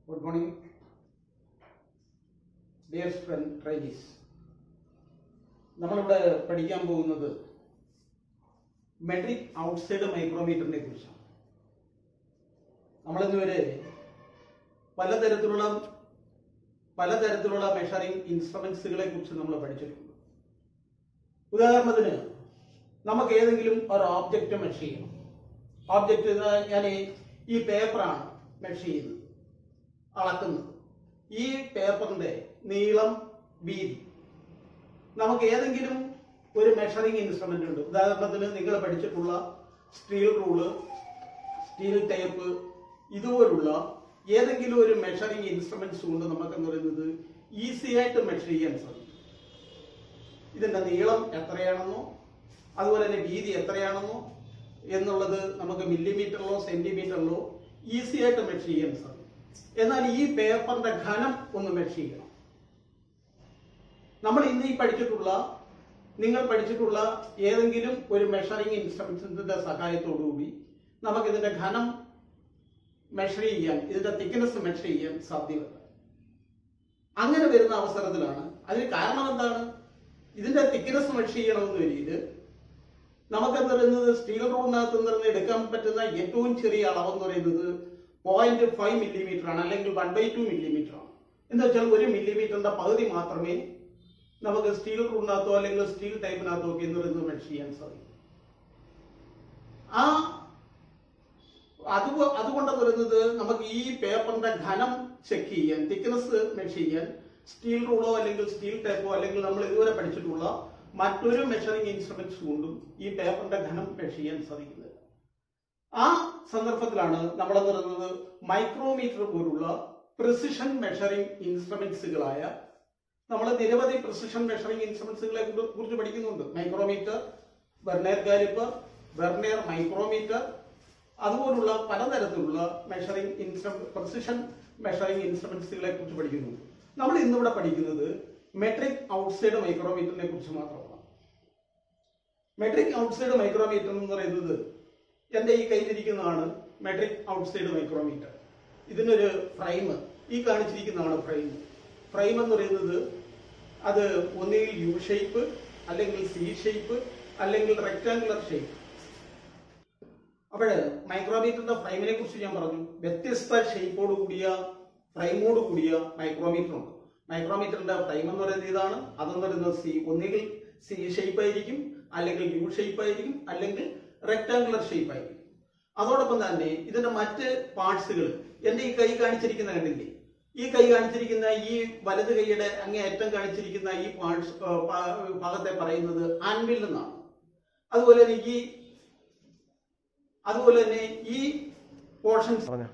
Good morning dear friend trainees നമ്മളിവിടെ പഠിക്കാൻ പോകുന്നത് മെട്രിക് ഔട്ട്സൈഡ് മൈക്രോമീറ്ററിനെ കുറിച്ചാണ് നമ്മളിതുവരെ പലതരത്തിലുള്ള പലതരത്തിലുള്ള മെഷറിംഗ് ഇൻസ്ട്രുമെന്റ്സുകളെ കുറിച്ച് നമ്മൾ പഠിച്ചിട്ടുണ്ട് ഉദാഹരണത്തിന് നമുക്ക് ഏതെങ്കിലും ഒരു ഓബ്ജക്റ്റ് മെഷർ ചെയ്യണം ഓബ്ജക്റ്റ് ഞാൻ ഈ പേപ്പറാണ് മെഷർ ചെയ്യുന്നത് അളക്കുന്നത് ഈ പേപ്പറിന്റെ നീളം വീതി നമുക്ക് ഏതെങ്കിലും ഒരു മെഷറിംഗ് ഇൻസ്ട്രുമെന്റ് ഉണ്ട് ഉദാഹരണത്തിന് നിങ്ങൾ പഠിച്ചിട്ടുള്ള സ്റ്റീൽ റൂള് സ്റ്റീൽ ടേപ്പ് ഇതുപോലുള്ള ഏതെങ്കിലും ഒരു മെഷറിംഗ് ഇൻസ്ട്രുമെന്റ്സ് കൊണ്ട് നമുക്ക് എന്ന് പറയുന്നത് ഈസി ആയിട്ട് മെഷർ ചെയ്യാൻ സാധിക്കും ഇതിന്റെ നീളം എത്രയാണെന്നോ അതുപോലെ തന്നെ വീതി എത്രയാണെന്നോ എന്നുള്ളത് നമുക്ക് മില്ലിമീറ്ററിലോ സെന്റിമീറ്ററിലോ ഈസി ആയിട്ട് മെഷർ ചെയ്യാൻ സാധിക്കും എന്നാൽ ഈ പേപ്പറിന്റെ ഘനം ഒന്ന് മെഷർ ചെയ്യണം നമ്മൾ ഇന്ന് ഈ പഠിച്ചിട്ടുള്ള നിങ്ങൾ പഠിച്ചിട്ടുള്ള ഏതെങ്കിലും ഒരു മെഷറിംഗ് ഇൻസ്ട്രുമെന്റ്സിന്റെ സഹായത്തോടുകൂടി നമുക്ക് ഇതിന്റെ ഘനം മെഷർ ചെയ്യാൻ ഇതിന്റെ തിക്നെസ് മെഷർ ചെയ്യാൻ സാധ്യമല്ല അങ്ങനെ വരുന്ന അവസരത്തിലാണ് അതിന് കാരണം എന്താണ് ഇതിന്റെ തിക്നെസ് മെഷർ ചെയ്യണമെന്ന് വരിയിൽ നമുക്കെന്ന് പറയുന്നത് സ്റ്റീൽ റൂളിനകത്ത് നിന്ന് എടുക്കാൻ പറ്റുന്ന ഏറ്റവും ചെറിയ അളവെന്ന് പറയുന്നത് പോയിന്റ് ഫൈവ് മില്ലിമീറ്റർ ആണ് അല്ലെങ്കിൽ വൺ ബൈ ടു മില്ലിമീറ്റർ ആണ് എന്ന് വെച്ചാൽ ഒരു മില്ലിമീറ്ററിന്റെ പകുതി മാത്രമേ നമുക്ക് സ്റ്റീൽ റൂളിനകത്തോ അല്ലെങ്കിൽ സ്റ്റീൽ ടൈപ്പിനകത്തോ ഒക്കെ എന്ന് പറയുന്നത് മെഷർ ചെയ്യാൻ സാധിക്കും ആ അത് അതുകൊണ്ടെന്ന് പറയുന്നത് നമുക്ക് ഈ പേപ്പറിന്റെ ഘനം ചെക്ക് ചെയ്യാൻ തിക്നെസ് മെഷർ ചെയ്യാൻ സ്റ്റീൽ റൂളോ അല്ലെങ്കിൽ സ്റ്റീൽ ടൈപ്പോ അല്ലെങ്കിൽ നമ്മൾ ഇതുവരെ പഠിച്ചിട്ടുള്ള മറ്റൊരു മെഷറിംഗ് ഇൻസ്ട്രുമെന്റ്സ് കൊണ്ടും ഈ പേപ്പറിന്റെ ഘനം മെഷർ ചെയ്യാൻ സാധിക്കുന്നത് ആ സന്ദർഭത്തിലാണ് നമ്മളെന്ന് പറയുന്നത് മൈക്രോമീറ്റർ പോലുള്ള പ്രിസിഷൻ മെഷറിംഗ് ഇൻസ്ട്രുമെന്റ്സുകളായ നമ്മൾ നിരവധി പ്രിസിഷൻ മെഷറിംഗ് ഇൻസ്ട്രുമെന്റ്സുകളെ കുറിച്ച് പഠിക്കുന്നുണ്ട് micrometer vernier caliper vernier micrometer അതുപോലുള്ള പലതരത്തിലുള്ള മെഷറിംഗ് ഇൻസ്ട്രു പ്രിസിഷൻ മെഷറിംഗ് ഇൻസ്ട്രുമെന്റ്സുകളെ കുറിച്ച് പഠിക്കുന്നുണ്ട് നമ്മൾ ഇന്നിവിടെ പഠിക്കുന്നത് മെട്രിക് ഔട്ട്സൈഡ് മൈക്രോമീറ്ററിനെ കുറിച്ച് മാത്രമാണ് മെട്രിക് ഔട്ട്സൈഡ് മൈക്രോമീറ്റർ എന്ന് പറയുന്നത് എന്റെ ഈ കയ്യിലിരിക്കുന്നതാണ് മെട്രിക് ഔട്ട്സൈഡ് മൈക്രോമീറ്റർ ഇതിനൊരു ഫ്രെയിം ഈ കാണിച്ചിരിക്കുന്നതാണ് ഫ്രെയിം ഫ്രെയിം എന്ന് പറയുന്നത് അത് ഒന്നുകിൽ യു ഷേപ്പ് അല്ലെങ്കിൽ സി ഷേപ്പ് അല്ലെങ്കിൽ റെക്ടാങ്കുലർ ഷേപ്പ് അപ്പോഴ് മൈക്രോമീറ്ററിന്റെ ഫ്രെയിമിനെ കുറിച്ച് ഞാൻ പറഞ്ഞു വ്യത്യസ്ത ഷേപ്പോട് കൂടിയ ഫ്രെയിമോട് കൂടിയ മൈക്രോമീറ്റർ ഉണ്ട് മൈക്രോമീറ്ററിന്റെ ഫ്രെയിം എന്ന് പറയുന്നത് ഇതാണ് അതെന്ന് പറയുന്നത് സി ഒന്നുകിൽ സി ഷേപ്പ് ആയിരിക്കും അല്ലെങ്കിൽ യു ഷേപ്പ് ആയിരിക്കും അല്ലെങ്കിൽ റെക്ടാങ്കുലർ ഷേപ്പ് ആയിരിക്കും അതോടൊപ്പം തന്നെ ഇതിന്റെ മറ്റ് പാർട്സുകൾ എന്റെ ഈ കൈ കാണിച്ചിരിക്കുന്ന കണ്ടില്ലേ ഈ കൈ കാണിച്ചിരിക്കുന്ന ഈ വലത് കൈയുടെ അങ്ങേയറ്റം കാണിച്ചിരിക്കുന്ന ഈ പാർട്സ് ഭാഗത്തെ പറയുന്നത് ആൻവിൽ നിന്നാണ് അതുപോലെ തന്നെ ഈ അതുപോലെ തന്നെ ഈ പോർഷൻസ് പറഞ്ഞോ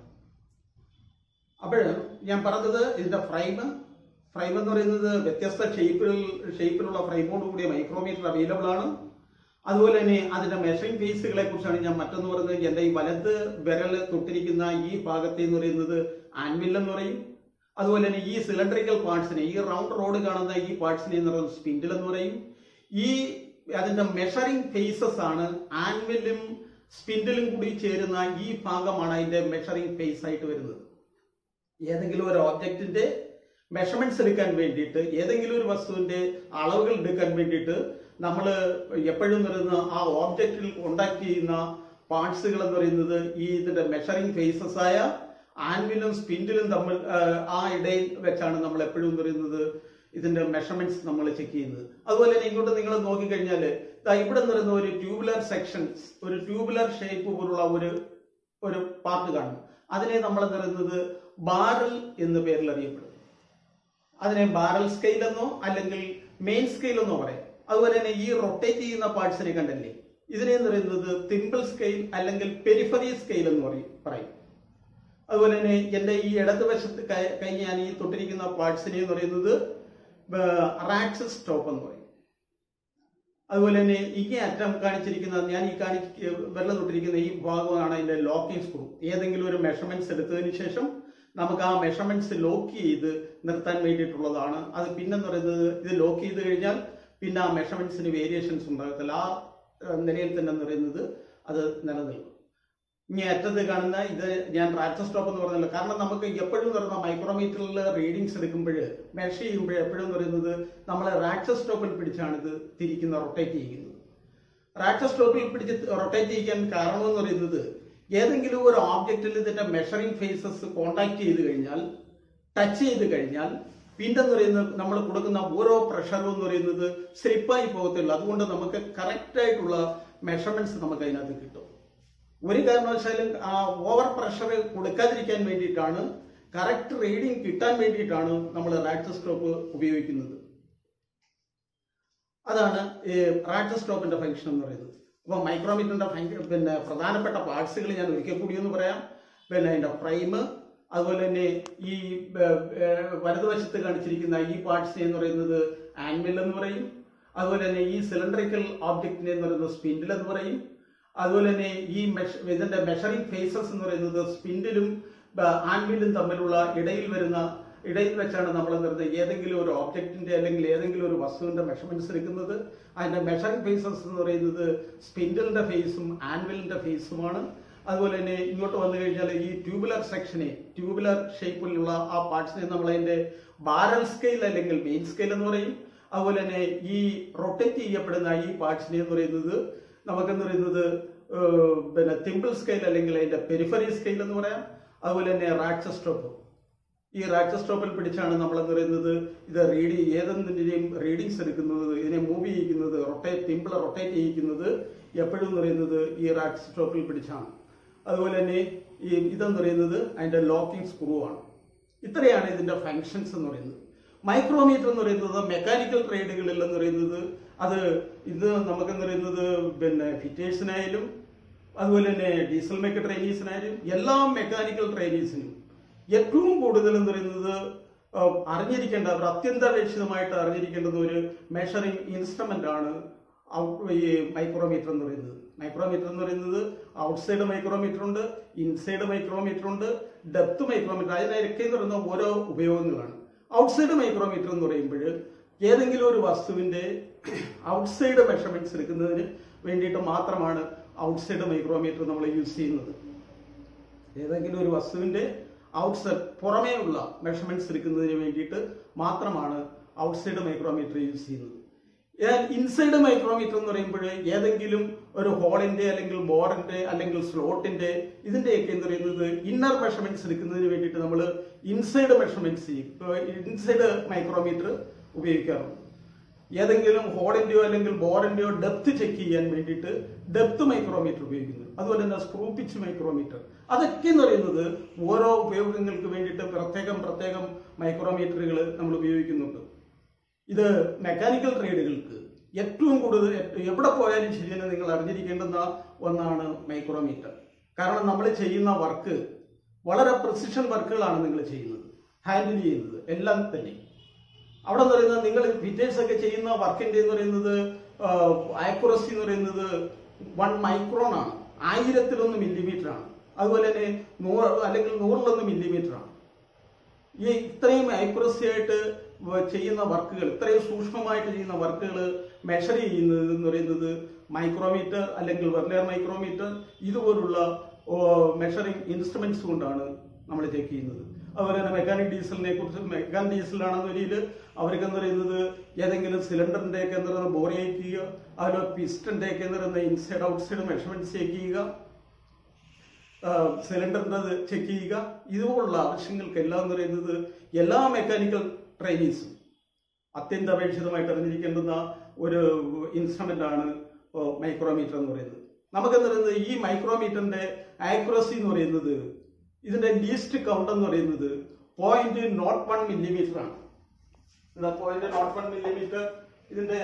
അപ്പോൾ ഞാൻ പറഞ്ഞത് ഇതിന്റെ ഫ്രെയിം ഫ്രെയിം എന്ന് പറയുന്നത് വ്യത്യസ്ത ഷേപ്പിൽ ഷേപ്പിലുള്ള ഫ്രെയിമോട് കൂടിയ മൈക്രോമീറ്റർ അവൈലബിൾ ആണ് അതുപോലെ തന്നെ അതിന്റെ മെഷറിംഗ് ഫേസുകളെ കുറിച്ചാണ് ഞാൻ മറ്റൊന്ന് പറയുന്നത് എന്റെ ഈ വലത് വിരൽ തൊട്ടിരിക്കുന്ന ഈ ഭാഗത്തെ എന്ന് പറയുന്നത് ആൻവിൽ എന്ന് പറയും അതുപോലെ തന്നെ ഈ സിലിണ്ടറിക്കൽ പാർട്സിനെ ഈ റൗണ്ട് റോഡ് കാണുന്ന ഈ പാർട്സിനെ എന്ന് പറയുന്നത് സ്പിൻഡിൽ എന്ന് പറയും ഈ അതിന്റെ മെഷറിംഗ് ഫേസസ് ആണ് ആൻവിലും സ്പിൻഡിലും കൂടി ചേരുന്ന ഈ ഭാഗമാണ് അതിന്റെ മെഷറിംഗ് ഫേസ് ആയിട്ട് വരുന്നത് ഏതെങ്കിലും ഒരു ഓബ്ജക്റ്റിന്റെ മെഷർമെന്റ്സ് എടുക്കാൻ വേണ്ടിയിട്ട് ഏതെങ്കിലും ഒരു വസ്തുവിന്റെ അളവുകൾ എടുക്കാൻ വേണ്ടിയിട്ട് നമ്മൾ എപ്പോഴും പറയുന്ന ആ ഓബ്ജക്റ്റിൽ കോണ്ടാക്ട് ചെയ്യുന്ന പാർട്സുകൾ എന്ന് പറയുന്നത് ഈ ഇതിന്റെ മെഷറിംഗ് ഫേസസ് ആയ ആൻവിലും സ്പിൻഡിലും തമ്മിൽ ആ ഇടയിൽ വെച്ചാണ് നമ്മൾ എപ്പോഴും പറയുന്നത് ഇതിന്റെ മെഷർമെന്റ്സ് നമ്മൾ ചെക്ക് ചെയ്യുന്നത് അതുപോലെ തന്നെ ഇങ്ങോട്ട് നിങ്ങൾ നോക്കിക്കഴിഞ്ഞാൽ ഇവിടെ എന്ന് പറയുന്ന ഒരു ട്യൂബുലർ സെക്ഷൻസ് ഒരു ട്യൂബുലർ ഷേപ്പ് പോലുള്ള ഒരു ഒരു പാർട്ട് കാണും അതിനെ നമ്മൾ പറയുന്നത് ബാരൽ എന്ന പേരിൽ അറിയപ്പെടും അതിനെ ബാരൽ സ്കെയിൽ എന്നോ അല്ലെങ്കിൽ മെയിൻ സ്കെയിൽ എന്നോ പറയാം അതുപോലെ തന്നെ ഈ റൊട്ടേറ്റ് ചെയ്യുന്ന പാർട്സിനെ കണ്ടല്ലേ ഇതിനെ എന്ന് പറയുന്നത് തിമ്പിൾ സ്കെയിൽ അല്ലെങ്കിൽ പെരിഫറി സ്കെയിൽ എന്ന് പറയും പറയും അതുപോലെ തന്നെ എന്റെ ഈ ഇടതുവശത്ത് കൈ ഞാൻ ഈ തൊട്ടിരിക്കുന്ന പാർട്സിനെ എന്ന് പറയുന്നത് റാക്സ് സ്റ്റോപ്പ് എന്ന് പറയും അതുപോലെ തന്നെ ഇങ്ങനെ അറ്റം കാണിച്ചിരിക്കുന്ന ഞാൻ ഈ കാണി വെള്ളം തൊട്ടിരിക്കുന്ന ഈ ഭാഗമാണ് അതിന്റെ ലോക്കിംഗ് സ്ക്രൂ ഏതെങ്കിലും ഒരു മെഷർമെന്റ്സ് എടുത്തതിന് ശേഷം നമുക്ക് ആ മെഷർമെന്റ്സ് ലോക്ക് ചെയ്ത് നിർത്താൻ വേണ്ടിയിട്ടുള്ളതാണ് അത് പിന്നെന്ന് പറയുന്നത് ഇത് ലോക്ക് ചെയ്ത് കഴിഞ്ഞാൽ പിന്നെ ആ മെഷർമെന്റ്സിന് വേരിയേഷൻസ് ഉണ്ടാകത്തില്ല ആ നിലയിൽ തന്നെ എന്ന് പറയുന്നത് അത് നിലനിൽക്കും ഇനി അറ്റത്ത് കാണുന്ന ഇത് ഞാൻ റാറ്റോസ്റ്റോപ്പ് എന്ന് പറഞ്ഞല്ലോ കാരണം നമുക്ക് എപ്പോഴും പറയുന്ന മൈക്രോമീറ്ററിൽ റീഡിങ്സ് എടുക്കുമ്പോൾ മെഷർ ചെയ്യുമ്പോൾ എപ്പോഴും പറയുന്നത് നമ്മൾ റാറ്റോസ്റ്റോപ്പിൽ പിടിച്ചാണ് ഇത് തിരിക്കുന്ന റൊട്ടേറ്റ് ചെയ്യുന്നത് റാറ്റോസ്റ്റോപ്പിൽ പിടിച്ച് റൊട്ടേറ്റ് ചെയ്യാൻ കാരണം എന്ന് പറയുന്നത് ഏതെങ്കിലും ഒരു ഓബ്ജക്റ്റിൽ ഇതിന്റെ മെഷറിംഗ് ഫേസസ് കോണ്ടാക്ട് ചെയ്ത് കഴിഞ്ഞാൽ ടച്ച് ചെയ്ത് കഴിഞ്ഞാൽ പിന്നെന്ന് പറയുന്നത് നമ്മൾ കൊടുക്കുന്ന ഓരോ പ്രഷറും എന്ന് പറയുന്നത് സ്ലിപ്പായി പോകത്തുള്ളൂ അതുകൊണ്ട് നമുക്ക് കറക്റ്റ് ആയിട്ടുള്ള മെഷർമെന്റ്സ് നമുക്ക് അതിനകത്ത് കിട്ടും ഒരു കാരണവശാലും ആ ഓവർ പ്രഷർ കൊടുക്കാതിരിക്കാൻ വേണ്ടിയിട്ടാണ് കറക്റ്റ് റീഡിംഗ് കിട്ടാൻ വേണ്ടിയിട്ടാണ് നമ്മൾ റാറ്റോസ്റ്റോപ്പ് ഉപയോഗിക്കുന്നത് അതാണ് ഈ റാറ്റോസ്റ്റോപ്പിന്റെ ഫംഗ്ഷൻ എന്ന് പറയുന്നത് അപ്പോൾ മൈക്രോമീറ്ററിന്റെ ഫംഗ്ഷൻ പിന്നെ പ്രധാനപ്പെട്ട പാർട്സുകൾ ഞാൻ ഒരിക്കൽ കൂടി ഒന്ന് പറയാം പിന്നെ അതിന്റെ ഫ്രെയിം അതുപോലെ തന്നെ ഈ ഏർ, ഏർ, വലതുവശത്ത് കാണിച്ചിരിക്കുന്ന ഈ പാർട്സിനെ എന്ന് പറയുന്നത് ആൻവിൽ എന്ന് പറയും അതുപോലെ തന്നെ ഈ സിലിണ്ടറിക്കൽ ഓബ്ജക്റ്റിനെ എന്ന് പറയുന്നത് സ്പിൻഡിൽ എന്ന് പറയും അതുപോലെ തന്നെ ഈ മെഷ- ഇതിന്റെ മെഷറിംഗ് ഫേസസ് എന്ന് പറയുന്നത് സ്പിൻഡിലും ആൻവിലും തമ്മിലുള്ള ഇടയിൽ വരുന്ന ഇടയിൽ വെച്ചാണ് നമ്മൾ നിർന്നത് ഏതെങ്കിലും ഒരു ഓബ്ജക്റ്റിന്റെ അല്ലെങ്കിൽ ഏതെങ്കിലും ഒരു വസ്തുവിന്റെ മെഷർമെന്റ്സ് എടുക്കുന്നത് അതിന്റെ മെഷറിംഗ് ഫേസസ് എന്ന് പറയുന്നത് സ്പിൻഡലിന്റെ ഫേസും ആൻവിലിന്റെ ഫേസുമാണ് അതുപോലെ തന്നെ ഇങ്ങോട്ട് വന്നു കഴിഞ്ഞാൽ ഈ ട്യൂബുലർ സെക്ഷനെ ട്യൂബുലർ ഷേപ്പിലുള്ള ആ പാർട്സിനെ നമ്മൾ അതിന്റെ ബാരൽ സ്കെയിൽ അല്ലെങ്കിൽ മെയിൻ സ്കെയിൽ എന്ന് പറയും അതുപോലെ തന്നെ ഈ റൊട്ടേറ്റ് ചെയ്യപ്പെടുന്ന ഈ പാർട്സിനെ എന്ന് പറയുന്നത് നമുക്കെന്ന് പറയുന്നത് ഏഹ്, പിന്നെ തിമ്പിൾ സ്കെയിൽ അല്ലെങ്കിൽ അതിന്റെ പെരിഫറി സ്കെയിൽ എന്ന് പറയാം അതുപോലെ തന്നെ റാക്സസ്റ്റോപ്പ് ഈ റാക്സസ്റ്റോപ്പിൽ പിടിച്ചാണ് നമ്മൾ എന്ന് പറയുന്നത് ഇത് റീഡ് ഏതെന്തിന്റെയും റീഡിങ്സ് എടുക്കുന്നത് ഇതിനെ മൂവ് ചെയ്യിക്കുന്നത് റൊട്ടേറ്റ് തിമ്പിൾ റൊട്ടേറ്റ് ചെയ്യിക്കുന്നത് എപ്പോഴും എന്ന് പറയുന്നത് ഈ റാക്സസ്റ്റോപ്പിൽ പിടിച്ചാണ് അതുപോലെ തന്നെ ഈ ഇതെന്ന് പറയുന്നത് അതിന്റെ ലോക്കിംഗ് സ്ക്രൂ ആണ് ഇത്രയാണ് ഇതിന്റെ ഫങ്ഷൻസ് എന്ന് പറയുന്നത് മൈക്രോമീറ്റർ എന്ന് പറയുന്നത് മെക്കാനിക്കൽ ട്രേഡുകളിൽ എന്ന് പറയുന്നത് അത് ഇത് നമുക്കെന്ന് പറയുന്നത് പിന്നെ ഫിറ്റേഴ്സിനായാലും അതുപോലെ തന്നെ ഡീസൽ മെക്ക ട്രെയിനീസിനായാലും എല്ലാ മെക്കാനിക്കൽ ട്രെയിനീസിനും ഏറ്റവും കൂടുതൽ എന്ന് പറയുന്നത് ആ, അറിഞ്ഞിരിക്കേണ്ട അവർ അത്യന്താപേക്ഷിതമായിട്ട് അറിഞ്ഞിരിക്കേണ്ടത് ഒരു മെഷറിംഗ് ഇൻസ്ട്രുമെന്റ് ആണ് ഔട്ട് ഈ മൈക്രോമീറ്റർ എന്ന് പറയുന്നത് മൈക്രോമീറ്റർ എന്ന് പറയുന്നത് ഔട്ട്സൈഡ് മൈക്രോമീറ്റർ ഉണ്ട് ഇൻസൈഡ് മൈക്രോമീറ്റർ ഉണ്ട് ഡെപ്ത് മൈക്രോമീറ്റർ അതിനൊക്കെ എന്ന് പറയുന്ന ഓരോ ഉപയോഗങ്ങളാണ് ഔട്ട്സൈഡ് മൈക്രോമീറ്റർ എന്ന് പറയുമ്പോൾ ഏതെങ്കിലും ഒരു വസ്തുവിന്റെ ഔട്ട്സൈഡ് മെഷർമെന്റ്സ് എടുക്കുന്നതിന് വേണ്ടിയിട്ട് മാത്രമാണ് ഔട്ട്സൈഡ് മൈക്രോമീറ്റർ നമ്മൾ യൂസ് ചെയ്യുന്നത് ഏതെങ്കിലും ഒരു വസ്തുവിന്റെ ഔട്ട്സൈഡ് പുറമേ ഉള്ള മെഷർമെന്റ്സ് എടുക്കുന്നതിന് വേണ്ടിയിട്ട് മാത്രമാണ് ഔട്ട്സൈഡ് മൈക്രോമീറ്റർ യൂസ് ചെയ്യുന്നത് ഇൻസൈഡ് മൈക്രോമീറ്റർ എന്ന് പറയുമ്പോൾ ഏതെങ്കിലും ഒരു ഹോളിന്റെ അല്ലെങ്കിൽ ബോറിന്റെ അല്ലെങ്കിൽ സ്ലോട്ടിന്റെ ഇതിന്റെയൊക്കെ എന്ന് പറയുന്നത് ഇന്നർ മെഷർമെന്റ്സ് എടുക്കുന്നതിന് വേണ്ടിയിട്ട് നമ്മൾ ഇൻസൈഡ് മെഷർമെന്റ്സ് ചെയ്യും ഇൻസൈഡ് മൈക്രോമീറ്റർ ഉപയോഗിക്കാറുണ്ട് ഏതെങ്കിലും ഹോളിന്റെയോ അല്ലെങ്കിൽ ബോറിന്റെയോ ഡെപ്ത് ചെക്ക് ചെയ്യാൻ വേണ്ടിയിട്ട് ഡെപ്ത് മൈക്രോമീറ്റർ ഉപയോഗിക്കുന്നു അതുപോലെ തന്നെ സ്ക്രൂ പിച്ച് മൈക്രോമീറ്റർ അതൊക്കെ എന്ന് പറയുന്നത് ഓരോ ഉപയോഗങ്ങൾക്ക് വേണ്ടിയിട്ട് പ്രത്യേകം പ്രത്യേകം മൈക്രോമീറ്ററുകൾ നമ്മൾ ഉപയോഗിക്കുന്നുണ്ട് ഇത് മെക്കാനിക്കൽ ട്രേഡുകൾക്ക് ഏറ്റവും കൂടുതൽ എ- എവിടെ പോയാലും ശരിയെന്ന് നിങ്ങൾ അറിഞ്ഞിരിക്കേണ്ടുന്ന ഒന്നാണ് മൈക്രോമീറ്റർ കാരണം നമ്മൾ ചെയ്യുന്ന വർക്ക് വളരെ പ്രിസിഷൻ വർക്കുകളാണ് നിങ്ങൾ ചെയ്യുന്നത് ഹാൻഡിൽ ചെയ്യുന്നത് എല്ലാം തന്നെ അവിടെ എന്ന് പറയുന്നത് നിങ്ങൾ ഫിറ്റേഴ്സ് ഒക്കെ ചെയ്യുന്ന വർക്കിന്റെ എന്ന് പറയുന്നത് ആക്യുറസി എന്ന് പറയുന്നത് വൺ മൈക്രോൺ ആണ് ആയിരത്തിലൊന്ന് മില്ലിമീറ്റർ ആണ് അതുപോലെ തന്നെ നൂറ് അല്ലെങ്കിൽ നൂറിലൊന്ന് മില്ലിമീറ്റർ ആണ് ഈ ഇത്രയും ആക്യുറസി ആയിട്ട് വ- ചെയ്യുന്ന വർക്കുകൾ ഇത്രയും സൂക്ഷ്മമായിട്ട് ചെയ്യുന്ന വർക്കുകൾ മെഷർ ചെയ്യുന്നത് എന്ന് പറയുന്നത് മൈക്രോമീറ്റർ അല്ലെങ്കിൽ വെർലിയർ മൈക്രോമീറ്റർ ഇതുപോലുള്ള മെഷറിംഗ് ഇൻസ്ട്രുമെന്റ്സ് കൊണ്ടാണ് നമ്മൾ ചെക്ക് ചെയ്യുന്നത് അതുപോലെ തന്നെ മെക്കാനിക് ഡീസലിനെ കുറിച്ച് മെക്കാനിക് ഡീസലാണെന്നൊരിയിൽ അവർക്ക് എന്ന് പറയുന്നത് ഏതെങ്കിലും സിലിണ്ടറിന്റെ ഒക്കെ എന്ന് പറയുന്നത് ബോറി ചെയ്യുക അതുപോലെ പിസ്റ്റന്റെ ഒക്കെ എന്ന് പറയുന്ന ഇൻസൈഡ് ഔട്ട്സൈഡ് മെഷർമെന്റ്സ് ചെക്ക് ചെയ്യുക സിലിണ്ടറിന്റെ ചെക്ക് ചെയ്യുക ഇതുപോലുള്ള ആവശ്യങ്ങൾക്ക് എല്ലാം എന്ന് പറയുന്നത് എല്ലാ മെക്കാനിക്കൽ ട്രെയിനീസും അത്യന്താപേക്ഷിതമായിട്ട് അറിഞ്ഞിരിക്കേണ്ടുന്ന ഒരു ഇൻസ്ട്രുമെന്റ് ആണ് മൈക്രോമീറ്റർ എന്ന് പറയുന്നത് നമുക്കെന്ന് പറയുന്നത് ഈ മൈക്രോമീറ്ററിന്റെ ആക്യുറസി എന്ന് പറയുന്നത് ഇതിന്റെ ലീസ്റ്റ് കൗണ്ട് എന്ന് പറയുന്നത് പോയിന്റ് നോട്ട് വൺ മില്ലിമീറ്റർ ആണ് ഇതാ പോയിന്റ് നോട്ട് വൺ മില്ലിമീറ്റർ ഇതിന്റെ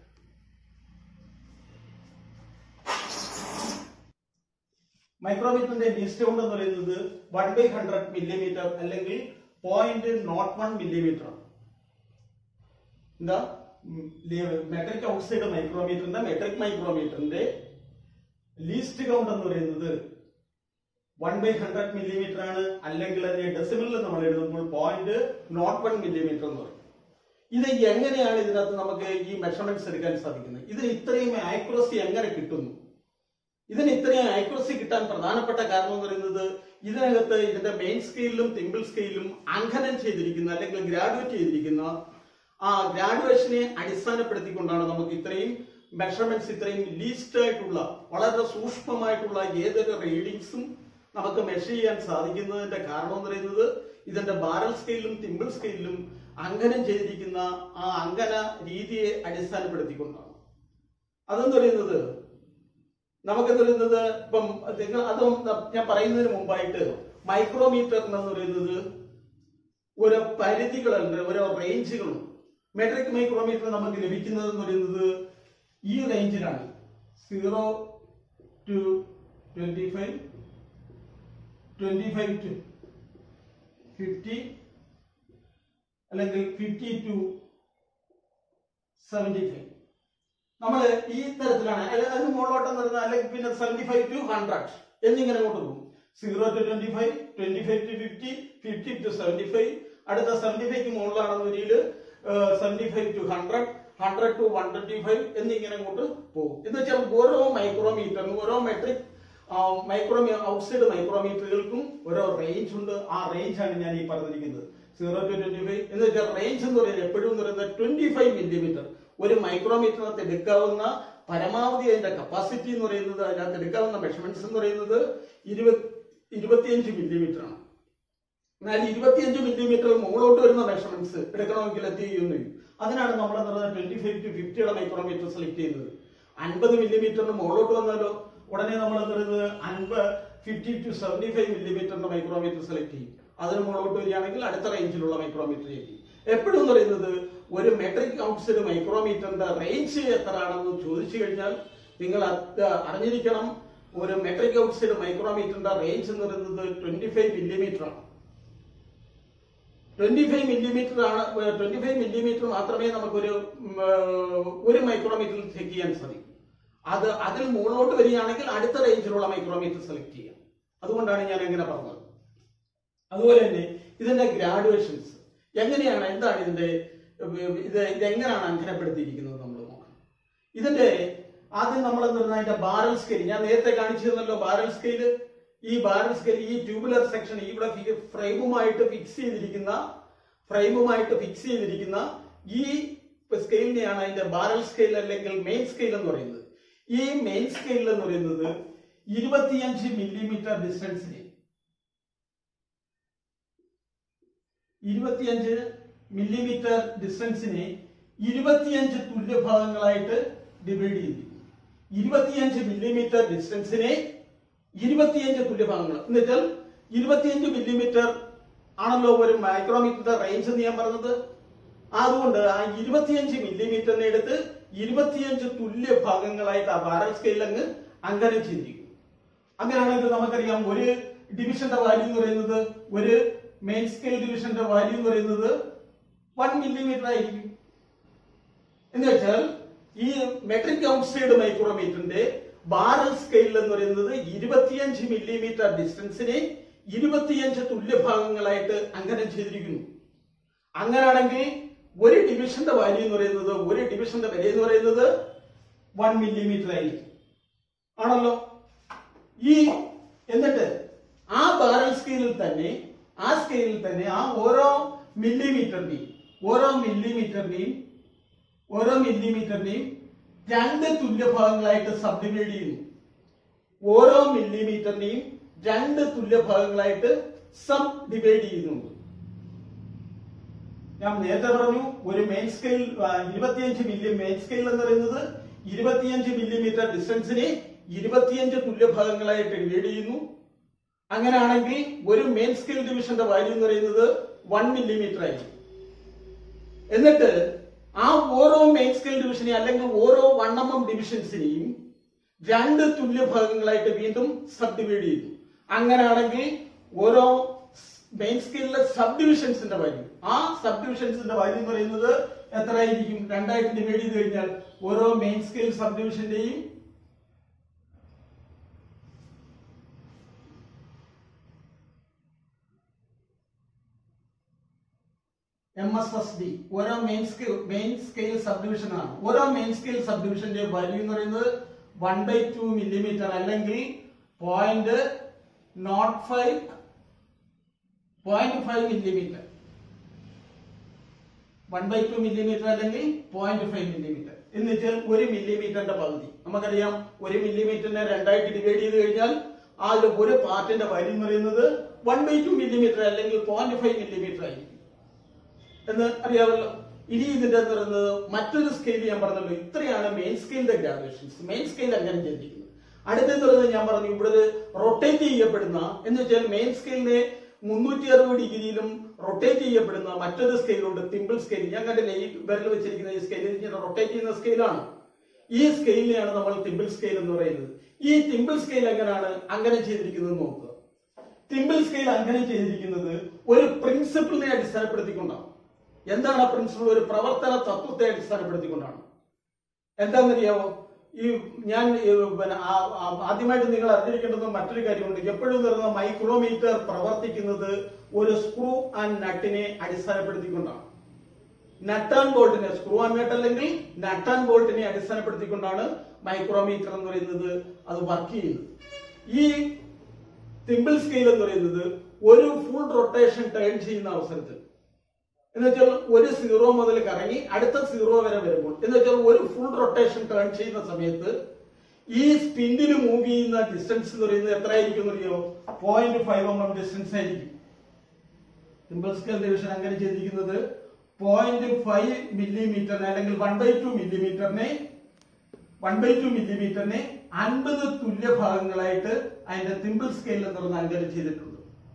മൈക്രോമീറ്ററിന്റെ ലീസ്റ്റ് കൗണ്ട് എന്ന് പറയുന്നത് വൺ ബൈ ഹൺഡ്രഡ് മില്ലിമീറ്റർ അല്ലെങ്കിൽ പോയിന്റ് നോട്ട് വൺ മില്ലിമീറ്റർ ആണ് എന്താ മെട്രിക് ഔട്ട്സൈഡ് മൈക്രോമീറ്ററിന്റെ മെട്രിക് മൈക്രോമീറ്ററിന്റെ ലീസ്റ്റ് കൗണ്ട് എന്ന് പറയുന്നത് വൺ ബൈ ഹൺഡ്രഡ് മില്ലിമീറ്റർ ആണ് അല്ലെങ്കിൽ അതിനെ ഡെസിമലിൽ നമ്മൾ എഴുതുമ്പോൾ പോയിന്റ് നോട്ട് വൺ മില്ലിമീറ്റർ എന്ന് പറയും ഇത് എങ്ങനെയാണ് ഇതിനകത്ത് നമുക്ക് ഈ മെഷർമെന്റ്സ് എടുക്കാൻ സാധിക്കുന്നത് ഇതിന് ഇത്രയും ആക്യുറസി എങ്ങനെ കിട്ടുന്നു ഇതിന് ഇത്രയും ആക്യുറസി കിട്ടാൻ പ്രധാനപ്പെട്ട കാരണം എന്ന് പറയുന്നത് ഇതിനകത്ത് ഇതിന്റെ മെയിൻ സ്കെയിലും തിമ്പിൾ സ്കെയിലും അങ്കനം ചെയ്തിരിക്കുന്ന അല്ലെങ്കിൽ ഗ്രാജുവേറ്റ് ചെയ്തിരിക്കുന്ന ആ ഗ്രാജുവേഷനെ അടിസ്ഥാനപ്പെടുത്തിക്കൊണ്ടാണ് നമുക്ക് ഇത്രയും മെഷർമെന്റ്സ് ഇത്രയും ലീസ്റ്റ് ആയിട്ടുള്ള വളരെ സൂക്ഷ്മമായിട്ടുള്ള ഏതൊരു റീഡിങ്സും നമുക്ക് മെഷർ ചെയ്യാൻ സാധിക്കുന്നതിന്റെ കാരണം എന്ന് പറയുന്നത് ഇതിന്റെ ബാരൽ സ്കെയിലും തിമ്പിൾ സ്കെയിലും അങ്കനം ചെയ്തിരിക്കുന്ന ആ അങ്കന രീതിയെ അടിസ്ഥാനപ്പെടുത്തിക്കൊണ്ടാണ് അതെന്ന് പറയുന്നത് നമുക്കെന്ന് പറയുന്നത് ഇപ്പം നിങ്ങൾ അതും ഞാൻ പറയുന്നതിന് മുമ്പായിട്ട് മൈക്രോമീറ്റർ എന്ന് പറയുന്നത് ഓരോ പരിധികളുണ്ട് ഓരോ റേഞ്ചുകളുണ്ട് മെട്രിക് മൈക്രോമീറ്റർ നമുക്ക് ലഭിക്കുന്നത് എന്ന് പറയുന്നത് ഈ റേഞ്ചിലാണ് zero to twenty five twenty five to fifty അല്ലെങ്കിൽ ഫിഫ്റ്റി ടു സെവന്റി ഫൈവ് നമ്മൾ ഈ തരത്തിലാണ് അല്ല- അതിന് മുകളിലോട്ടെന്ന് പറഞ്ഞാൽ അല്ലെങ്കിൽ പിന്നെ സെവന്റി ഫൈവ് ടു ഹൺഡ്രഡ് എന്നിങ്ങനെ അങ്ങോട്ട് പോകും zero to twenty five twenty five to fifty fifty to seventy five അടുത്ത സെവന്റി ഫൈവ് മുകളിലാണെന്ന് വരിയിൽ seventy five to hundred hundred to one twenty five എന്നിങ്ങനെ അങ്ങോട്ട് പോകും എന്ന് വെച്ചാൽ ഓരോ മൈക്രോമീറ്ററിനും ഓരോ മെട്രിക് മൈക്രോ ഔട്ട്സൈഡ് മൈക്രോമീറ്ററുകൾക്കും ഓരോ റേഞ്ച് ഉണ്ട് ആ റേഞ്ച് ആണ് ഞാൻ ഈ പറഞ്ഞിരിക്കുന്നത് സീറോ ടു ട്വന്റി ഫൈവ് എന്ന് വെച്ചാൽ റേഞ്ച് എന്ന് പറയുന്നത് എപ്പോഴും എന്ന് പറയുന്നത് ട്വന്റി ഫൈവ് മില്ലിമീറ്റർ ഒരു മൈക്രോമീറ്ററിനകത്ത് എടുക്കാവുന്ന പരമാവധി അതിന്റെ കപ്പാസിറ്റി എന്ന് പറയുന്നത് അതിനകത്ത് എടുക്കാവുന്ന മെഷർമെന്റ്സ് എന്ന് പറയുന്നത് ഇരുപത് ഇരുപത്തിയഞ്ച് മില്ലിമീറ്റർ ആണ് എന്നാൽ ഇരുപത്തിയഞ്ച് മില്ലിമീറ്റർ മുകളിലോട്ട് വരുന്ന മെഷർമെന്റ്സ് എടുക്കണമെങ്കിൽ എന്ത് ചെയ്യുന്നു അതിനാണ് നമ്മൾ ട്വന്റി ഫൈവ് ടു ഫിഫ്റ്റിയുടെ മൈക്രോമീറ്റർ സെലക്ട് ചെയ്യുന്നത് അൻപത് മില്ലിമീറ്ററിന് മുകളിലോട്ട് വന്നാലോ ഉടനെ നമ്മൾ എന്ത് പറയുന്നത് അൻപത് ഫിഫ്റ്റി ടു സെവന്റി ഫൈവ് മില്ലിമീറ്ററിന്റെ മൈക്രോമീറ്റർ സെലക്ട് ചെയ്യും അതിന് മുകളിലോട്ട് വരികയാണെങ്കിൽ അടുത്ത റേഞ്ചിലുള്ള മൈക്രോമീറ്റർ ചെയ്യും എപ്പോഴും എന്ന് പറയുന്നത് ഒരു മെട്രിക് ഔട്ട്സൈഡ് മൈക്രോമീറ്ററിന്റെ റേഞ്ച് എത്രയാണെന്ന് ചോദിച്ചു കഴിഞ്ഞാൽ നിങ്ങൾ അത് അറിഞ്ഞിരിക്കണം ഒരു മെട്രിക് ഔട്ട്സൈഡ് മൈക്രോമീറ്ററിന്റെ റേഞ്ച് എന്ന് പറയുന്നത് ട്വന്റി ഫൈവ് മില്ലിമീറ്റർ ആണ് ട്വന്റി ഫൈവ് മില്ലിമീറ്റർ ആണ് ട്വന്റി ഫൈവ് മില്ലിമീറ്റർ മാത്രമേ നമുക്കൊരു ഉം, ഏർ, ഒരു മൈക്രോമീറ്ററിൽ ചെക്ക് ചെയ്യാൻ സാധിക്കൂ അത് അതിൽ മുകളിലോട്ട് വരികയാണെങ്കിൽ അടുത്ത റേഞ്ചിലുള്ള മൈക്രോമീറ്റർ സെലക്ട് ചെയ്യാം അതുകൊണ്ടാണ് ഞാൻ അങ്ങനെ പറഞ്ഞത് അതുപോലെ തന്നെ ഇതിന്റെ ഗ്രാഡുവേഷൻസ് എങ്ങനെയാണ് എന്താണ് ഇതിന്റെ ഉം, ഇത് ഇതെങ്ങനെയാണ് അങ്കനപ്പെടുത്തിയിരിക്കുന്നത് നമ്മൾ നോക്കണം ഇതിന്റെ ആദ്യം നമ്മൾ എന്ന് പറഞ്ഞാൽ അതിന്റെ ബാരൽ സ്കെയിൽ ഞാൻ നേരത്തെ കാണിച്ചിരുന്നല്ലോ ബാരൽ സ്കെയിൽ ഈ ബാരൽ സ്കെയിൽ ഈ ട്യൂബുലർ സെക്ഷൻ ഇവിടെ ഫ്രെയിമുമായിട്ട് ഫിക്സ് ചെയ്തിരിക്കുന്ന ഫ്രെയിമുമായിട്ട് ഫിക്സ് ചെയ്തിരിക്കുന്ന ഈ സ്കെയിലിനെയാണ് അതിന്റെ ബാരൽ സ്കെയിൽ അല്ലെങ്കിൽ മെയിൻ സ്കെയിൽ എന്ന് പറയുന്നത് ഈ മെയിൻ സ്കെയിൽ എന്ന് പറയുന്നത് ഇരുപത്തിയഞ്ച് മില്ലിമീറ്റർ ഡിസ്റ്റൻസിന് ഇരുപത്തിയഞ്ച് മില്ലിമീറ്റർ ഡിസ്റ്റൻസിനെ ഇരുപത്തിയഞ്ച് തുല്യ ഭാഗങ്ങളായിട്ട് ഡിവൈഡ് ചെയ്തിരിക്കുന്നു ഇരുപത്തിയഞ്ച് മില്ലിമീറ്റർ ഡിസ്റ്റൻസിനെ ഇരുപത്തിയഞ്ച് തുല്യ ഭാഗങ്ങൾ എന്നുവെച്ചാൽ ഇരുപത്തിയഞ്ച് മില്ലിമീറ്റർ ആണല്ലോ ഒരു മൈക്രോമീറ്ററിന്റെ റേഞ്ച് എന്ന് ഞാൻ പറഞ്ഞത് അതുകൊണ്ട് ആ ഇരുപത്തിയഞ്ച് മില്ലിമീറ്ററിനെ എടുത്ത് ഇരുപത്തിയഞ്ച് തുല്യ ഭാഗങ്ങളായിട്ട് ആ ബാരൽ സ്കെയിൽ അങ്ങ് അങ്കനം ചെയ്തിരിക്കുന്നു അങ്ങനെയാണെങ്കിൽ നമുക്കറിയാം ഒരു ഡിവിഷന്റെ വാല്യൂ എന്ന് പറയുന്നത് ഒരു മെയിൻ സ്കെയിൽ ഡിവിഷന്റെ വാല്യൂ എന്ന് പറയുന്നത് വൺ മില്ലിമീറ്റർ ആയിരിക്കും എന്ന് വെച്ചാൽ ഈ മെട്രിക് ഔട്ട്സൈഡ് മൈക്രോമീറ്ററിന്റെ ബാരൽ സ്കെയിൽ എന്ന് പറയുന്നത് ഇരുപത്തിയഞ്ച് മില്ലിമീറ്റർ ഡിസ്റ്റൻസിനെ ഇരുപത്തിയഞ്ച് തുല്യ ഭാഗങ്ങളായിട്ട് അങ്കനം ചെയ്തിരിക്കുന്നു അങ്ങനെയാണെങ്കിൽ ഒരു ഡിവിഷന്റെ വാല്യൂ എന്ന് പറയുന്നത് ഒരു ഡിവിഷന്റെ വില എന്ന് പറയുന്നത് വൺ മില്ലിമീറ്റർ ആയിരിക്കും ആണല്ലോ ഈ എന്നിട്ട് ആ ബാരൽ സ്കെയിലിൽ തന്നെ ആ സ്കെയിലിൽ തന്നെ ആ ഓരോ മില്ലിമീറ്ററിന്റെയും ഓരോ മില്ലിമീറ്ററിന്റെയും ഓരോ മില്ലിമീറ്ററിനെയും രണ്ട് തുല്യ ഭാഗങ്ങളായിട്ട് സബ് ഡിവൈഡ് ചെയ്യുന്നു ഓരോ മില്ലിമീറ്ററിനെയും രണ്ട് തുല്യ ഭാഗങ്ങളായിട്ട് സബ് ഡിവൈഡ് ചെയ്യുന്നുണ്ട് ഞാൻ നേരത്തെ പറഞ്ഞു ഒരു മെയിൻ സ്കെയിൽ ഇരുപത്തിയഞ്ച് മില്ലി മെയിൻ സ്കെയിൽ എന്ന് പറയുന്നത് ഇരുപത്തിയഞ്ച് മില്ലിമീറ്റർ ഡിസ്റ്റൻസിനെ ഇരുപത്തിയഞ്ച് തുല്യ ഭാഗങ്ങളായിട്ട് ഡിവൈഡ് ചെയ്യുന്നു അങ്ങനെയാണെങ്കിൽ ഒരു മെയിൻ സ്കെയിൽ ഡിവിഷന്റെ വാല്യൂ എന്ന് പറയുന്നത് വൺ മില്ലിമീറ്റർ ആയിരിക്കും എന്നിട്ട് ആ ഓരോ മെയിൻ സ്കെയിൽ ഡിവിഷനെ അല്ലെങ്കിൽ ഓരോ വൺ എം എം ഡിവിഷൻസിനെയും രണ്ട് തുല്യ ഭാഗങ്ങളായിട്ട് വീണ്ടും സബ് ഡിവൈഡ് ചെയ്തു അങ്ങനെയാണെങ്കിൽ ഓരോ മെയിൻ സ്കെയിലിലെ സബ് ഡിവിഷൻസിന്റെ വാല്യൂ ആ സബ് ഡിവിഷൻസിന്റെ വാല്യൂ എന്ന് പറയുന്നത് എത്രയായിരിക്കും രണ്ടായിട്ട് ഡിവൈഡ് ചെയ്ത് കഴിഞ്ഞാൽ ഓരോ മെയിൻ സ്കെയിൽ സബ് ഡിവിഷന്റെയും എം എസ് എസ് ഡി ഓരോ main scale main scale sub division ആണ് ഓരോ മെയിൻ സ്കെയിൽ സബ് ഡിവിഷന്റെ വാല്യൂ എന്ന് പറയുന്നത് വൺ ബൈ ടു മില്ലിമീറ്റർ അല്ലെങ്കിൽ point nought five point five millimeter one by two millimeter അല്ലെങ്കിൽ point five millimeter എന്ന് വെച്ചാൽ ഒരു മില്ലിമീറ്ററിന്റെ പകുതി നമുക്കറിയാം ഒരു മില്ലിമീറ്ററിനെ രണ്ടായിട്ട് ഡിവൈഡ് ചെയ്ത് കഴിഞ്ഞാൽ അതിൽ ഒരു പാർട്ടിന്റെ വാല്യൂ എന്ന് പറയുന്നത് വൺ ബൈ ടു മില്ലിമീറ്റർ അല്ലെങ്കിൽ പോയിന്റ് ഫൈവ് മില്ലിമീറ്റർ ആയിരിക്കും എന്ന് അറിയാമല്ലോ ഇനി ഇതിന്റെ എന്ന് പറയുന്നത് മറ്റൊരു സ്കെയിൽ ഞാൻ പറഞ്ഞല്ലോ ഇത്രയാണ് മെയിൻ സ്കെയിലിന്റെ ഗ്രാജുവേഷൻസ് മെയിൻ സ്കെയിൽ അങ്ങനെ ചെയ്തിരിക്കുന്നത് അടുത്തെന്ന് പറയുന്നത് ഞാൻ പറഞ്ഞു ഇവിടെ റൊട്ടേറ്റ് ചെയ്യപ്പെടുന്ന എന്ന് വെച്ചാൽ മെയിൻ സ്കെയിലിനെ മുന്നൂറ്റി അറുപത് ഡിഗ്രിയിലും റൊട്ടേറ്റ് ചെയ്യപ്പെടുന്ന മറ്റൊരു സ്കെയിലുണ്ട് തിമ്പിൾ സ്കെയിൽ ഞാൻ കണ്ടില്ലേ ഈ വിരൽ വെച്ചിരിക്കുന്ന ഈ സ്കെയിൽ റൊട്ടേറ്റ് ചെയ്യുന്ന സ്കെയിലാണ് ഈ സ്കെയിലിനെയാണ് നമ്മൾ തിമ്പിൾ സ്കെയിൽ എന്ന് പറയുന്നത് ഈ തിമ്പിൾ സ്കെയിൽ എങ്ങനെയാണ് അങ്ങനെ ചെയ്തിരിക്കുന്നത് എന്ന് നോക്കുക തിമ്പിൾ സ്കെയിൽ അങ്ങനെ ചെയ്തിരിക്കുന്നത് ഒരു പ്രിൻസിപ്പിളിനെ അടിസ്ഥാനപ്പെടുത്തിക്കൊണ്ടാണ് എന്താണ് ആ പ്രിൻസിപ്പിൾ ഒരു പ്രവർത്തന തത്വത്തെ അടിസ്ഥാനപ്പെടുത്തിക്കൊണ്ടാണ് എന്താണെന്നറിയാമോ ഈ ഞാൻ ഈ പിന്നെ ആ- ആ- ആദ്യമായിട്ട് നിങ്ങൾ അറിഞ്ഞിരിക്കേണ്ടുന്ന മറ്റൊരു കാര്യമുണ്ട് എപ്പോഴും പറയുന്ന മൈക്രോമീറ്റർ പ്രവർത്തിക്കുന്നത് ഒരു സ്ക്രൂ ആൻഡ് നട്ടിനെ അടിസ്ഥാനപ്പെടുത്തിക്കൊണ്ടാണ് നട്ട് ആൻഡ് ബോൾട്ടിനെ സ്ക്രൂ ആൻഡ് നട്ട് അല്ലെങ്കിൽ നട്ട് ആൻഡ് ബോൾട്ടിനെ അടിസ്ഥാനപ്പെടുത്തിക്കൊണ്ടാണ് മൈക്രോമീറ്റർ എന്ന് പറയുന്നത് അത് വർക്ക് ചെയ്യുന്നത് ഈ തിമ്പിൾ സ്കെയിൽ എന്ന് പറയുന്നത് ഒരു ഫുൾ റൊട്ടേഷൻ ടേൺ ചെയ്യുന്ന അവസരത്തിൽ എന്ന് വെച്ചാൽ ഒരു സീറോ മുതൽ കറങ്ങി അടുത്ത സീറോ വരെ വരുമ്പോൾ എന്ന് വെച്ചാൽ ഒരു ഫുൾ റൊട്ടേഷൻ ടേൺ ചെയ്യുന്ന സമയത്ത് ഈ സ്പിൻഡിൽ മൂവ് ചെയ്യുന്ന ഡിസ്റ്റൻസ് എന്ന് പറയുന്നത് എത്ര ആയിരിക്കും എന്നറിയോ point five M M distance ആയിരിക്കും സിമ്പിൾ സ്കെയിൽ ഡിവിഷൻ അങ്ങനെ ചെയ്തിരിക്കുന്നത് പോയിന്റ് ഫൈവ് മില്ലിമീറ്ററിനെ അല്ലെങ്കിൽ വൺ ബൈ ടു മില്ലിമീറ്ററിനെ വൺ ബൈ ടു മില്ലിമീറ്ററിനെ അൻപത് തുല്യ ഭാഗങ്ങളായിട്ട് അതിന്റെ തിമ്പിൾ സ്കെയിൽ എന്ന് പറയുന്ന അങ്ങനെ ചെയ്തിട്ടുണ്ട്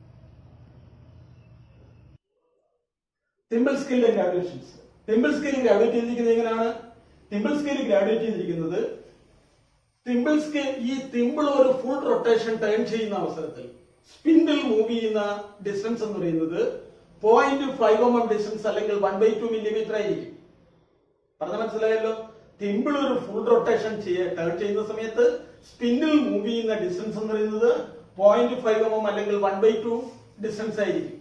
തിമ്പിൾ സ്കെയിലിന്റെ ഗ്രാജുവേഷൻസ് തിമ്പിൾ സ്കെയിൽ ഗ്രാജുവേറ്റ് ചെയ്തിരിക്കുന്നത് എങ്ങനെയാണ് തിമ്പിൾ സ്കെയിൽ ഗ്രാജുവേറ്റ് ചെയ്തിരിക്കുന്നത് തിമ്പിൾ സ്കെയിൽ ഈ തിമ്പിൾ ഒരു ഫുൾ റൊട്ടേഷൻ ടേൺ ചെയ്യുന്ന അവസരത്തിൽ സ്പിൻഡിൽ മൂവ് ചെയ്യുന്ന ഡിസ്റ്റൻസ് എന്ന് പറയുന്നത് point five M M distance അല്ലെങ്കിൽ വൺ ബൈ ടു മില്ലിമീറ്റർ ആയിരിക്കും പറഞ്ഞ മനസ്സിലായല്ലോ തിമ്പിൾ ഒരു ഫുൾ റൊട്ടേഷൻ ടേൺ ചെയ്യുന്ന സമയത്ത് സ്പിന്നിൽ മൂവ് ചെയ്യുന്ന ഡിസ്റ്റൻസ് എന്ന് പറയുന്നത് പോയിന്റ് ഫൈവ് എം എം അല്ലെങ്കിൽ വൺ ബൈ ടു ഡിസ്റ്റൻസ് ആയിരിക്കും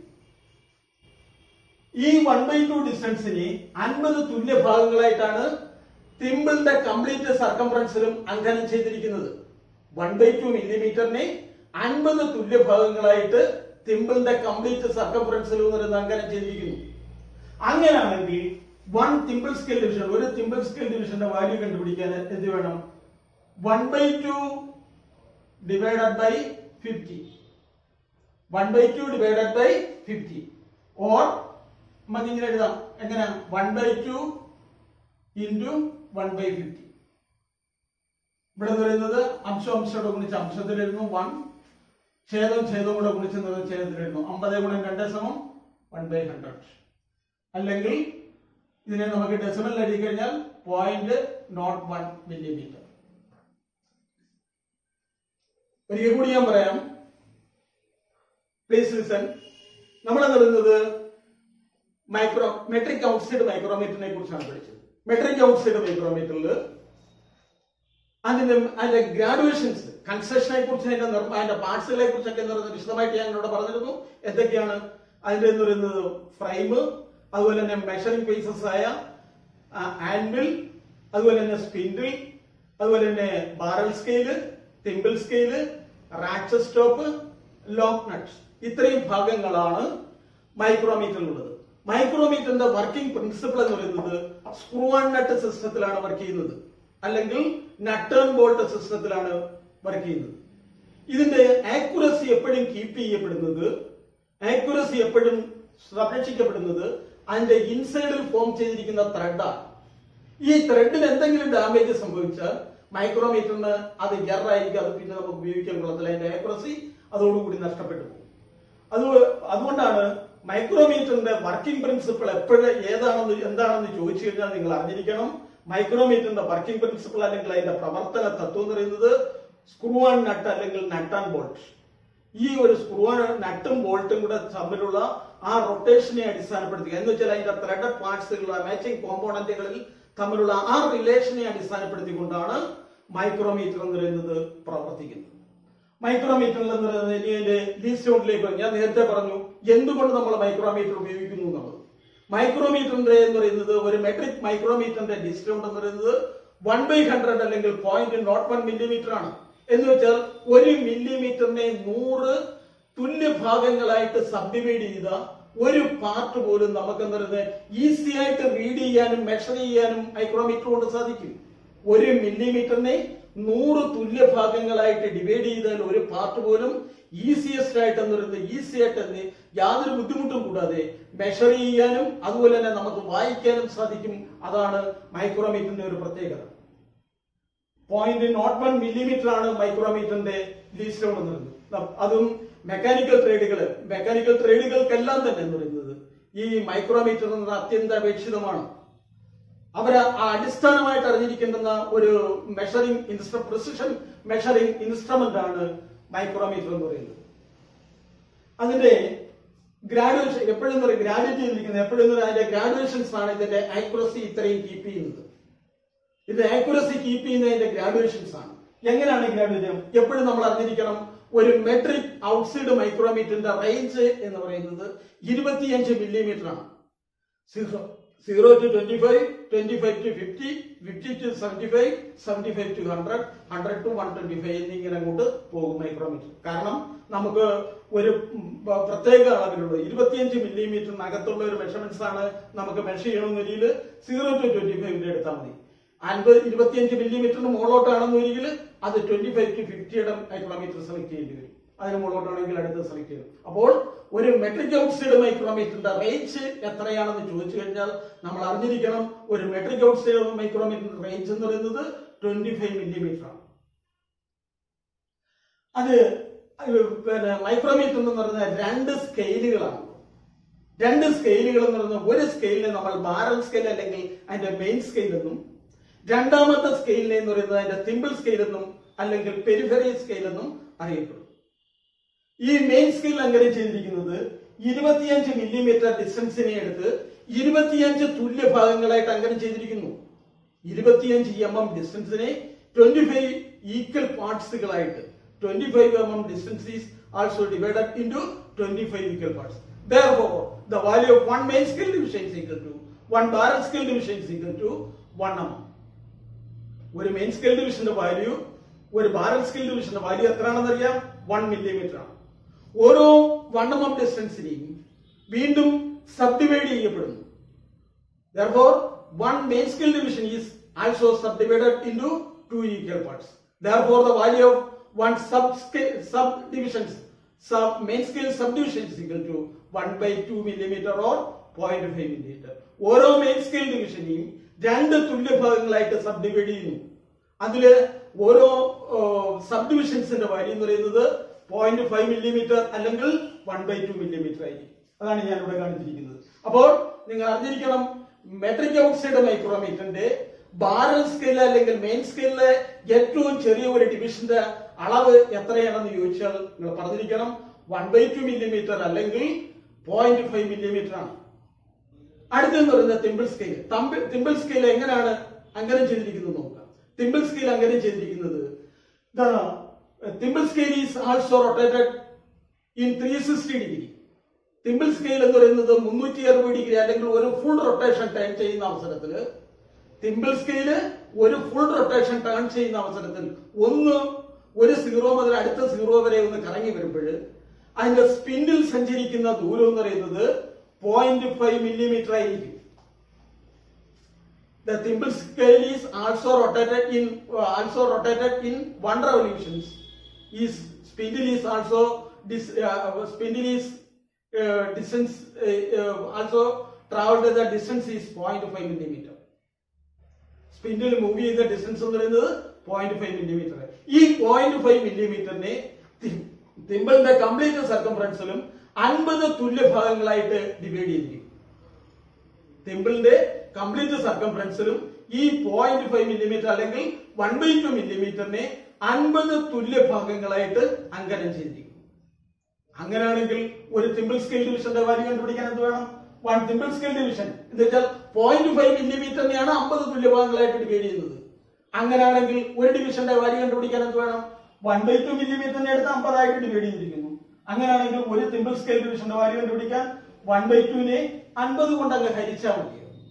ഈ വൺ ബൈ ടു ഡിസ്റ്റൻസിനെ അൻപത് തുല്യ ഭാഗങ്ങളായിട്ടാണ് തിമ്പിളിന്റെ കംപ്ലീറ്റ് സർക്കംഫറൻസിലും അങ്കനം ചെയ്തിരിക്കുന്നത് വൺ ബൈ ടു മില്ലിമീറ്ററിനെ അൻപത് തുല്യ ഭാഗങ്ങളായിട്ട് തിമ്പിളിന്റെ കംപ്ലീറ്റ് സർക്കംഫറൻസിലും എന്ന് അങ്കനം ചെയ്തിരിക്കുന്നു അങ്ങനെയാണെങ്കിൽ വൺ തിമ്പിൾ സ്കെയിൽ ഡിവിഷൻ ഒരു തിമ്പിൾ സ്കെയിൽ ഡിവിഷന്റെ വാല്യൂ കണ്ടുപിടിക്കാൻ എന്ത് വേണം one by two divided by fifty one by two divided by fifty or നമുക്ക് ഇങ്ങനെ എഴുതാം എങ്ങനെ one by two into one by fifty ഇവിടെ എന്ന് പറയുന്നത് അംശം അംശത്തോടെ ഗുണിച്ച് അംശത്തിൽ എഴുതുന്നു വൺ ഛേദം ഛേദം കൂടെ ഗുണിച്ച് എന്ന് ഛേദത്തിൽ എഴുതുന്നു അമ്പത് ഗുണം രണ്ട് സമം വൺ ബൈ ഹൺഡ്രഡ് അല്ലെങ്കിൽ ഇതിനെ നമുക്ക് ഡെസിമൽ എഴുതി കഴിഞ്ഞാൽ പോയിന്റ് നോട്ട് വൺ മില്ലിമീറ്റർ ഒരിക്കൽ കൂടി ഞാൻ പറയാം പ്ലീസ് ലിസൺ നമ്മളെന്ന് പറയുന്നത് മൈക്രോ മെട്രിക് ഔട്ട്സൈഡ് മൈക്രോമീറ്ററിനെ കുറിച്ചാണ് പഠിച്ചത് മെട്രിക് ഔട്ട്സൈഡ് മൈക്രോമീറ്ററിൽ അതിന്റെ അതിന്റെ ഗ്രാഡുവേഷൻസ് കൺസ്ട്രക്ഷനെ കുറിച്ച് അതിന്റെ നിർമ്മ- അതിന്റെ പാർട്സുകളെ കുറിച്ചൊക്കെ എന്ന് പറയുന്നത് വിശദമായിട്ട് ഞാൻ ഇവിടെ പറഞ്ഞിരുന്നു എന്തൊക്കെയാണ് അതിന്റെ എന്ന് പറയുന്നത് ഫ്രെയിം അതുപോലെ തന്നെ മെഷറിംഗ് പീസസ് ആയ ആൻവിൽ അതുപോലെ തന്നെ സ്പിൻഡിൽ അതുപോലെ തന്നെ barrel scale thimble scale ratchet stop lock nuts ഇത്രയും ഭാഗങ്ങളാണ് മൈക്രോമീറ്ററിലുള്ളത് മൈക്രോമീറ്ററിന്റെ വർക്കിംഗ് പ്രിൻസിപ്പിൾ എന്ന് പറയുന്നത് സ്ക്രൂ ആൻഡ് നട്ട് സിസ്റ്റത്തിലാണ് വർക്ക് ചെയ്യുന്നത് അല്ലെങ്കിൽ നട്ട് ആൻഡ് ബോൾട്ട് സിസ്റ്റത്തിലാണ് വർക്ക് ചെയ്യുന്നത് ഇതിന്റെ ആക്യുറസി എപ്പോഴും കീപ്പ് ചെയ്യപ്പെടുന്നത് ആക്യുറസി എപ്പോഴും സംരക്ഷിക്കപ്പെടുന്നത് അതിന്റെ ഇൻസൈഡിൽ ഫോം ചെയ്തിരിക്കുന്ന ത്രെഡാണ് ഈ ത്രെഡിന് എന്തെങ്കിലും ഡാമേജ് സംഭവിച്ചാൽ മൈക്രോമീറ്ററിന് അത് എറായിരിക്കും അത് പിന്നെ നമുക്ക് ഉപയോഗിക്കാൻ കൊള്ളത്തില്ല അതിന്റെ ആക്യുറസി അതോടുകൂടി നഷ്ടപ്പെട്ടു പോകും അത് അതുകൊണ്ടാണ് മൈക്രോമീറ്ററിന്റെ വർക്കിംഗ് പ്രിൻസിപ്പിൾ എപ്പോഴും ഏതാണെന്ന് എന്താണെന്ന് ചോദിച്ചു കഴിഞ്ഞാൽ നിങ്ങൾ അറിഞ്ഞിരിക്കണം മൈക്രോമീറ്ററിന്റെ വർക്കിംഗ് പ്രിൻസിപ്പിൾ അല്ലെങ്കിൽ അതിന്റെ പ്രവർത്തന തത്വം എന്ന് പറയുന്നത് സ്ക്രൂ ആൻഡ് നട്ട് അല്ലെങ്കിൽ നട്ട് ആൻഡ് ബോൾട്ട് ഈ ഒരു സ്ക്രൂ നട്ടും ബോൾട്ടും കൂടെ തമ്മിലുള്ള ആ റൊട്ടേഷനെ അടിസ്ഥാനപ്പെടുത്തുക എന്ന് വെച്ചാൽ അതിന്റെ ത്രെഡഡ് പാർട്സുകളുടെ മാച്ചിങ് കോമ്പോണന്റുകളിൽ തമ്മിലുള്ള ആ റിലേഷനെ അടിസ്ഥാനപ്പെടുത്തിക്കൊണ്ടാണ് മൈക്രോമീറ്റർ എന്ന് പറയുന്നത് പ്രവർത്തിക്കുന്നത് മൈക്രോമീറ്ററിൽ എന്ന് പറയുന്നത് ഇനി അതിന്റെ ലീസ്റ്റ് കൗണ്ടിലേക്ക് വരും. ഞാൻ നേരത്തെ പറഞ്ഞു എന്തുകൊണ്ട് നമ്മൾ മൈക്രോമീറ്റർ ഉപയോഗിക്കുന്നു എന്നുള്ളത് മൈക്രോമീറ്ററിന്റെ എന്ന് പറയുന്നത് ഒരു മെട്രിക് മൈക്രോമീറ്ററിന്റെ ഡിസ്റ്റൗണ്ട് എന്ന് പറയുന്നത് വൺ ബൈ ഹൺഡ്രഡ് അല്ലെങ്കിൽ പോയിന്റ് നോട്ട് വൺ മില്ലിമീറ്റർ ആണ് എന്ന് വെച്ചാൽ ഒരു മില്ലിമീറ്ററിനെ നൂറ് തുല്യ ഭാഗങ്ങളായിട്ട് സബ്ഡിവൈഡ് ചെയ്ത ഒരു പാർട്ട് പോലും നമുക്ക് എന്ത് ഈസി ആയിട്ട് റീഡ് ചെയ്യാനും മെഷർ ചെയ്യാനും മൈക്രോമീറ്റർ കൊണ്ട് സാധിക്കും ഒരു മില്ലിമീറ്ററിനെ നൂറ് തുല്യ ഭാഗങ്ങളായിട്ട് ഡിവൈഡ് ചെയ്താൽ ഒരു പാർട്ട് പോലും ഈസിയസ്റ്റ് ആയിട്ട് എന്ന് പറയുന്നത് ഈസി ആയിട്ട് എന്ത് യാതൊരു ബുദ്ധിമുട്ടും കൂടാതെ മെഷർ ചെയ്യാനും അതുപോലെ തന്നെ നമുക്ക് വായിക്കാനും സാധിക്കും അതാണ് മൈക്രോമീറ്ററിന്റെ ഒരു പ്രത്യേകത പോയിന്റ് നോട്ട് വൺ മില്ലിമീറ്റർ ആണ് മൈക്രോമീറ്ററിന്റെ ലീസ്റ്റ് എന്ന് പറയുന്നത് അതും മെക്കാനിക്കൽ ട്രേഡുകൾ മെക്കാനിക്കൽ ട്രേഡുകൾക്കെല്ലാം തന്നെ എന്ന് പറയുന്നത് ഈ മൈക്രോമീറ്റർ എന്നത് അത്യന്താപേക്ഷിതമാണ് അവർ അടിസ്ഥാനമായിട്ട് അറിഞ്ഞിരിക്കേണ്ടുന്ന ഒരു മെഷറിംഗ് ഇൻസ്ട്ര പ്രിസിഷൻ മെഷറിംഗ് ഇൻസ്ട്രുമെന്റ് ആണ് മൈക്രോമീറ്റർ എന്ന് പറയുന്നത് അതിന്റെ ഗ്രാജുവേഷൻ എപ്പോഴും പറയും ഗ്രാജുവേറ്റ് ചെയ്തിരിക്കുന്നത് എപ്പോഴും അതിന്റെ ഗ്രാജുവേഷൻസ് ആണ് ഇതിന്റെ ആക്യുറസി ഇത്രയും കീപ്പ് ചെയ്യുന്നത് ഇത് ആക്യുറസി കീപ്പ് ചെയ്യുന്നതിന്റെ ഗ്രാജുവേഷൻസ് ആണ് എങ്ങനെയാണ് ഗ്രാജുവേഷൻ എപ്പോഴും നമ്മൾ അറിഞ്ഞിരിക്കണം ഒരു മെട്രിക് ഔട്ട്സൈഡ് മൈക്രോമീറ്ററിന്റെ റേഞ്ച് എന്ന് പറയുന്നത് ഇരുപത്തിയഞ്ച് മില്ലിമീറ്റർ ആണ് zero zero to twenty five twenty five to fifty fifty to seventy five seventy five to hundred hundred to one twenty five എന്നിങ്ങനെ അങ്ങോട്ട് പോകും മൈക്രോമീറ്റർ കാരണം നമുക്ക് ഒരു ഉം, പ- പ്രത്യേക അളവിലുള്ള ഇരുപത്തിയഞ്ച് മില്ലിമീറ്ററിനകത്തുള്ള ഒരു മെഷർമെന്റ്സ് ആണ് നമുക്ക് മെഷർ ചെയ്യണമെന്നൊരിക്കൽ സീറോ ടു ട്വന്റി ഫൈവിന്റെ എടുത്താൽ മതി അൻപത് ഇരുപത്തിയഞ്ച് മില്ലിമീറ്ററിന് മുകളോട്ടാണെന്നൊരിക്കൽ അത് ട്വന്റി ഫൈവ് ടു ഫിഫ്റ്റിയുടെ മൈക്രോമീറ്റർ സെലക്ട് ചെയ്യേണ്ടി വരും അതിന് മുകളോട്ടാണെങ്കിൽ അടുത്ത് സെലക്ട് ചെയ്യും അപ്പോൾ ഒരു മെട്രിക് ഔട്ട്സൈഡ് മൈക്രോമീറ്ററിന്റെ റേഞ്ച് എത്രയാണെന്ന് ചോദിച്ചു കഴിഞ്ഞാൽ നമ്മൾ അറിഞ്ഞിരിക്കണം ഒരു മെട്രിക് ഔട്ട്സൈഡ് മൈക്രോമീറ്ററിന്റെ റേഞ്ച് എന്ന് പറയുന്നത് ട്വന്റി ഫൈവ് മില്ലിമീറ്റർ ആണ് അത് അത് പിന്നെ മൈക്രോമീറ്റർ എന്ന് പറയുന്ന രണ്ട് സ്കെയിലുകളാണ് രണ്ട് സ്കെയിലുകൾ എന്ന് പറയുന്ന ഒരു സ്കെയിലിനെ നമ്മൾ ബാരൽ സ്കെയിൽ അല്ലെങ്കിൽ അതിന്റെ മെയിൻ സ്കെയിൽ എന്നും രണ്ടാമത്തെ സ്കെയിലിനെ എന്ന് പറയുന്നത് അതിന്റെ തിമ്പിൾ സ്കെയിൽ എന്നും അല്ലെങ്കിൽ പെരിഫറി സ്കെയിൽ എന്നും അറിയപ്പെടും ഈ മെയിൻ സ്കെയിൽ അങ്ങനെ ചെയ്തിരിക്കുന്നത് ഇരുപത്തിയഞ്ച് മില്ലിമീറ്റർ ഡിസ്റ്റൻസിനെ എടുത്ത് ഇരുപത്തിയഞ്ച് തുല്യ ഭാഗങ്ങളായിട്ട് അങ്ങനെ ചെയ്തിരിക്കുന്നു ഇരുപത്തിയഞ്ച് എം എം ഡിസ്റ്റൻസിനെ ട്വന്റി ഫൈവ് ഈക്വൽ പാർട്സുകളായിട്ട് twenty five M M distance is also divided into twenty five equal parts Therefore, the value of one main scale division is equal to one barrel scale division is equal to one mm. ഒരു main scale ഡിവിഷന്റെ value ഒരു barrel scale ഡിവിഷന്റെ value എത്രയാണെന്ന് അറിയാം one millimeter ആണ് ഓരോ one M M ഡിസ്റ്റൻസിനെയും വീണ്ടും സബ്ഡിവൈഡ് ചെയ്യപ്പെടുന്നു Therefore, one main scale division is also subdivided into two equal parts. Therefore, the value of one sub subdivisions, sub main scale subdivision is equal to 1 by 2 millimeter or 0.5 millimeter. ഓരോ main scale ഡിവിഷനെയും രണ്ട് തുല്യ ഭാഗങ്ങളായിട്ട് സബ്ഡിവൈഡ് ചെയ്യുന്നു അതില് ഓരോ sub ഡിവിഷൻസിന്റെ value എന്ന് പറയുന്നത് പോയിന്റ് ഫൈവ് മില്ലിമീറ്റർ അല്ലെങ്കിൽ വൺ ബൈ ടു മില്ലിമീറ്റർ ആയിരിക്കും അതാണ് ഞാൻ ഇവിടെ കാണിച്ചിരിക്കുന്നത് അപ്പോൾ നിങ്ങൾ അറിഞ്ഞിരിക്കണം മെട്രിക് ഔട്ട്സൈഡ് മൈക്രോമീറ്ററിന്റെ ബാരൽ സ്കെയിൽ അല്ലെങ്കിൽ മെയിൻ സ്കെയിലിലെ ഏറ്റവും ചെറിയ ഒരു ഡിവിഷന്റെ അളവ് എത്രയാണെന്ന് ചോദിച്ചാൽ നിങ്ങൾ പറഞ്ഞിരിക്കണം വൺ ബൈ ടു മില്ലിമീറ്റർ അല്ലെങ്കിൽ പോയിന്റ് ഫൈവ് മില്ലിമീറ്റർ ആണ് അടുത്തെന്ന് പറയുന്നത് തിമ്പിൾ സ്കെയിൽ തിമ്പിൾ സ്കെയിൽ എങ്ങനെയാണ് അങ്ങനെ ചെയ്തിരിക്കുന്നത് നോക്കാം തിമ്പിൾ സ്കെയിൽ അങ്ങനെ ചെയ്തിരിക്കുന്നത് the thimble scale is also rotated in three sixty degree thimble scale എന്ന് പറയുന്നത് മുന്നൂറ്റി അറുപത് ഡിഗ്രി അല്ലെങ്കിൽ ഒരു ഫുൾ റൊട്ടേഷൻ ടേൺ ചെയ്യുന്ന അവസരത്തിൽ തിമ്പിൾ സ്കെയില് ഒരു ഫുൾ റൊട്ടേഷൻ ടേൺ ചെയ്യുന്ന അവസരത്തിൽ ഒന്ന് ഒരു സീറോ മുതൽ അടുത്ത സീറോ വരെ ഒന്ന് കറങ്ങി വരുമ്പോൾ അതിന്റെ സ്പിന്നിൽ സഞ്ചരിക്കുന്ന ദൂരം എന്ന് പറയുന്നത് പോയിന്റ് ഫൈവ് മില്ലിമീറ്റർ ആയിരിക്കും The thimble scale is also rotated in uh, also rotated in one revolutions. Is spindle is also this uh, spindle is uh, distance uh, uh, also traveled the distance is 0.5 millimeter. Spindle move ചെയ്ത distance എന്ന് പറയുന്നത് point five millimeter ഈ point five മില്ലിമീറ്ററിനെ തിമ്പിളിന്റെ complete സർക്കംഫറൻസിലും അൻപത് തുല്യ ഭാഗങ്ങളായിട്ട് ഡിവൈഡ് ചെയ്തിരിക്കും തിമ്പിളിന്റെ കംപ്ലീറ്റ് സർക്കംഫറൻസിലും ഈ പോയിന്റ് ഫൈവ് മില്ലിമീറ്റർ അല്ലെങ്കിൽ വൺ ബൈ ടു മില്ലിമീറ്ററിനെ അൻപത് തുല്യ ഭാഗങ്ങളായിട്ട് അങ്കനം ചെയ്തിരിക്കും അങ്ങനെയാണെങ്കിൽ ഒരു തിമ്പിൾ സ്കെയിൽ ഡിവിഷന്റെ വാല്യൂ കണ്ടുപിടിക്കാൻ എന്ത് വേണം വൺ തിമ്പിൾ സ്കെയിൽ ഡിവിഷൻ എന്ന് വെച്ചാൽ പോയിന്റ് ഫൈവ് മില്ലിമീറ്ററിനെയാണ് അമ്പത് തുല്യ ഭാഗങ്ങളായിട്ട് ഡിവൈഡ് ചെയ്യുന്നത് അങ്ങനെയാണെങ്കിൽ ഒരു ഡിവിഷന്റെ വാല്യൂ കണ്ടുപിടിക്കാൻ എന്ത് വേണം വൺ ബൈ ടു മില്ലിമീറ്ററിനെ എടുത്ത് അമ്പതായിട്ട് ഡിവൈഡ് ചെയ്തിരിക്കുന്നു അങ്ങനെയാണെങ്കിൽ ഒരു തിമ്പിൾ സ്കെയിൽ ഡിവിഷന്റെ വാല്യൂ കണ്ടുപിടിക്കാൻ വൺ ബൈ ടുവിനെ അൻപത് കൊണ്ട് അങ്ങ് ഹരിച്ചാൽ മതി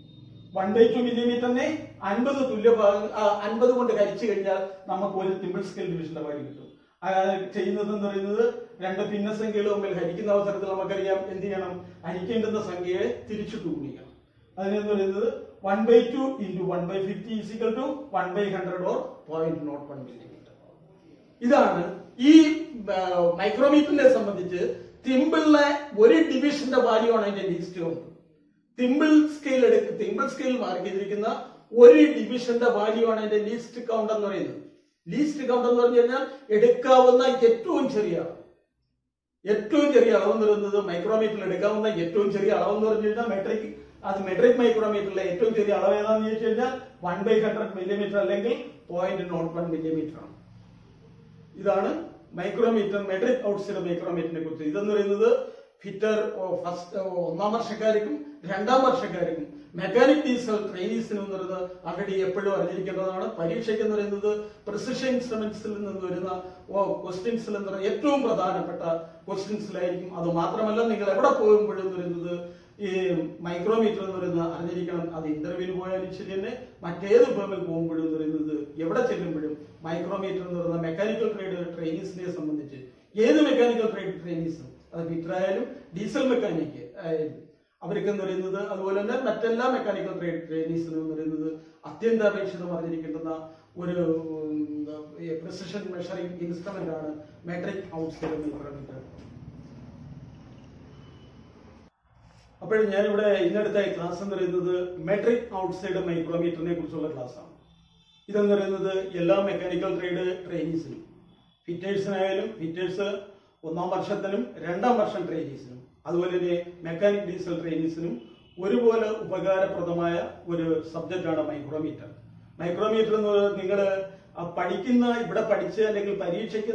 വൺ ബൈ ടു മില്ലിമീറ്ററിനെ അൻപത് തുല്യ ഭാഗം അൻപത് കൊണ്ട് ഹരിച്ചു കഴിഞ്ഞാൽ നമുക്ക് ഒരു തിമ്പിൾ സ്കെയിൽ ഡിവിഷന്റെ വാല്യൂ കിട്ടും ആ, ചെയ്യുന്നത് എന്ന് പറയുന്നത് രണ്ട് ഭിന്നസംഖ്യകൾ തമ്മിൽ ഹരിക്കുന്ന അവസരത്തിൽ നമുക്കറിയാം എന്ത് ചെയ്യണം ഹരിക്കേണ്ടുന്ന സംഖ്യയെ തിരിച്ചിട്ട് ഗുണിക്കണം അതിനെന്ന് പറയുന്നത് one by two into one by fifty is equal to one by hundred or point nought one millimeter ഇതാണ് ഈ മൈക്രോമീറ്ററിനെ സംബന്ധിച്ച് തിമ്പിളിലെ ഒരു ഡിവിഷന്റെ വാല്യൂ ആണ് അതിന്റെ ലീസ്റ്റ് കൗണ്ട് തിമ്പിൾ സ്കെയിൽ എടുക്ക തിമ്പിൾ സ്കെയിൽ മാർക്ക് ചെയ്തിരിക്കുന്ന ഒരു ഡിവിഷന്റെ വാല്യൂ ആണ് അതിന്റെ ലീസ്റ്റ് കൗണ്ട് എന്ന് പറയുന്നത് ലീസ്റ്റ് കൗണ്ട് എന്ന് പറഞ്ഞു കഴിഞ്ഞാൽ എടുക്കാവുന്ന ഏറ്റവും ചെറിയ അളവ് ഏറ്റവും ചെറിയ അളവ് എന്ന് പറയുന്നത് മൈക്രോമീറ്ററിൽ എടുക്കാവുന്ന ഏറ്റവും ചെറിയ അളവ് എന്ന് പറഞ്ഞു കഴിഞ്ഞാൽ മെട്രിക് അത് മെട്രിക് മൈക്രോമീറ്ററിലെ ഏറ്റവും ചെറിയ അളവ് ഏതാണെന്ന് ചോദിച്ചു കഴിഞ്ഞാൽ വൺ ബൈ ഹൺഡ്രഡ് മില്ലിമീറ്റർ അല്ലെങ്കിൽ പോയിന്റ് നോട്ട് വൺ മില്ലിമീറ്റർ ആണ് ഇതാണ് മൈക്രോമീറ്റർ മെട്രിക് ഔട്ട്സൈഡ് മൈക്രോമീറ്ററിനെ കുറിച്ച് ഇതെന്ന് പറയുന്നത് ഫിറ്റർ ഫസ്റ്റ് ഒന്നാം വർഷക്കാർക്കും രണ്ടാം വർഷക്കാർക്കും മെക്കാനിക് ഡീസൽ ട്രെയിനീസിനും എന്ന് പറയുന്നത് ആൾറെഡി എപ്പോഴും അറിഞ്ഞിരിക്കേണ്ടതാണ് പരീക്ഷയ്ക്ക് എന്ന് പറയുന്നത് പ്രിസിഷൻ ഇൻസ്ട്രുമെന്റ്സിൽ നിന്ന് വരുന്ന ക്വസ്റ്റ്യൻസിൽ എന്ന് പറയുന്ന ഏറ്റവും പ്രധാനപ്പെട്ട ക്വസ്റ്റ്യൻസിലായിരിക്കും അത് മാത്രമല്ല നിങ്ങൾ എവിടെ പോകുമ്പോഴും എന്ന് പറയുന്നത് ഈ മൈക്രോമീറ്റർ എന്ന് പറയുന്നത് അറിഞ്ഞിരിക്കണം അത് ഇന്റർവ്യൂവിന് പോയാലും ശരി തന്നെ മറ്റേത് ഫേമിൽ പോകുമ്പോഴും എന്ന് പറയുന്നത് എവിടെ ചെല്ലുമ്പോഴും മൈക്രോമീറ്റർ എന്ന് പറയുന്ന മെക്കാനിക്കൽ ട്രേഡ് ട്രെയിനീസിനെ സംബന്ധിച്ച് ഏത് മെക്കാനിക്കൽ ട്രേഡ് ട്രെയിനീസും അത് ഫിറ്റർ ആയാലും ഡീസൽ മെക്കാനിക്ക് ആയാലും അവർക്ക് എന്ന് പറയുന്നത് അതുപോലെ തന്നെ മറ്റെല്ലാ മെക്കാനിക്കൽ ട്രേഡ് ട്രെയിനീസിനും എന്ന് പറയുന്നത് അത്യന്താപേക്ഷിതം അറിഞ്ഞിരിക്കേണ്ടുന്ന ഒരു പ്രിസിഷൻ മെഷറിംഗ് ഇൻസ്ട്രുമെന്റ് ആണ് മെട്രിക് ഔട്ട്സൈഡ് മൈക്രോമീറ്റർ അപ്പോഴും ഞാനിവിടെ ഇന്നടുത്ത ക്ലാസ് എന്ന് പറയുന്നത് മെട്രിക് ഔട്ട്സൈഡ് മൈക്രോമീറ്ററിനെ കുറിച്ചുള്ള ക്ലാസ് ആണ് ഇതെന്ന് പറയുന്നത് എല്ലാ മെക്കാനിക്കൽ ട്രേഡ് ട്രെയിനീസിനും ഫിറ്റേഴ്സിനായാലും ഫിറ്റേഴ്സ് ഒന്നാം വർഷത്തിനും രണ്ടാം വർഷം ട്രെയിനീസിനും അതുപോലെ തന്നെ മെക്കാനിക് ഡീസൽ ട്രെയിനീസിനും ഒരുപോലെ ഉപകാരപ്രദമായ ഒരു സബ്ജക്റ്റാണ് മൈക്രോമീറ്റർ മൈക്രോമീറ്റർ എന്ന് നിങ്ങൾ പഠിക്കുന്ന ഇവിടെ പഠിച്ച് അല്ലെങ്കിൽ പരീക്ഷയ്ക്ക്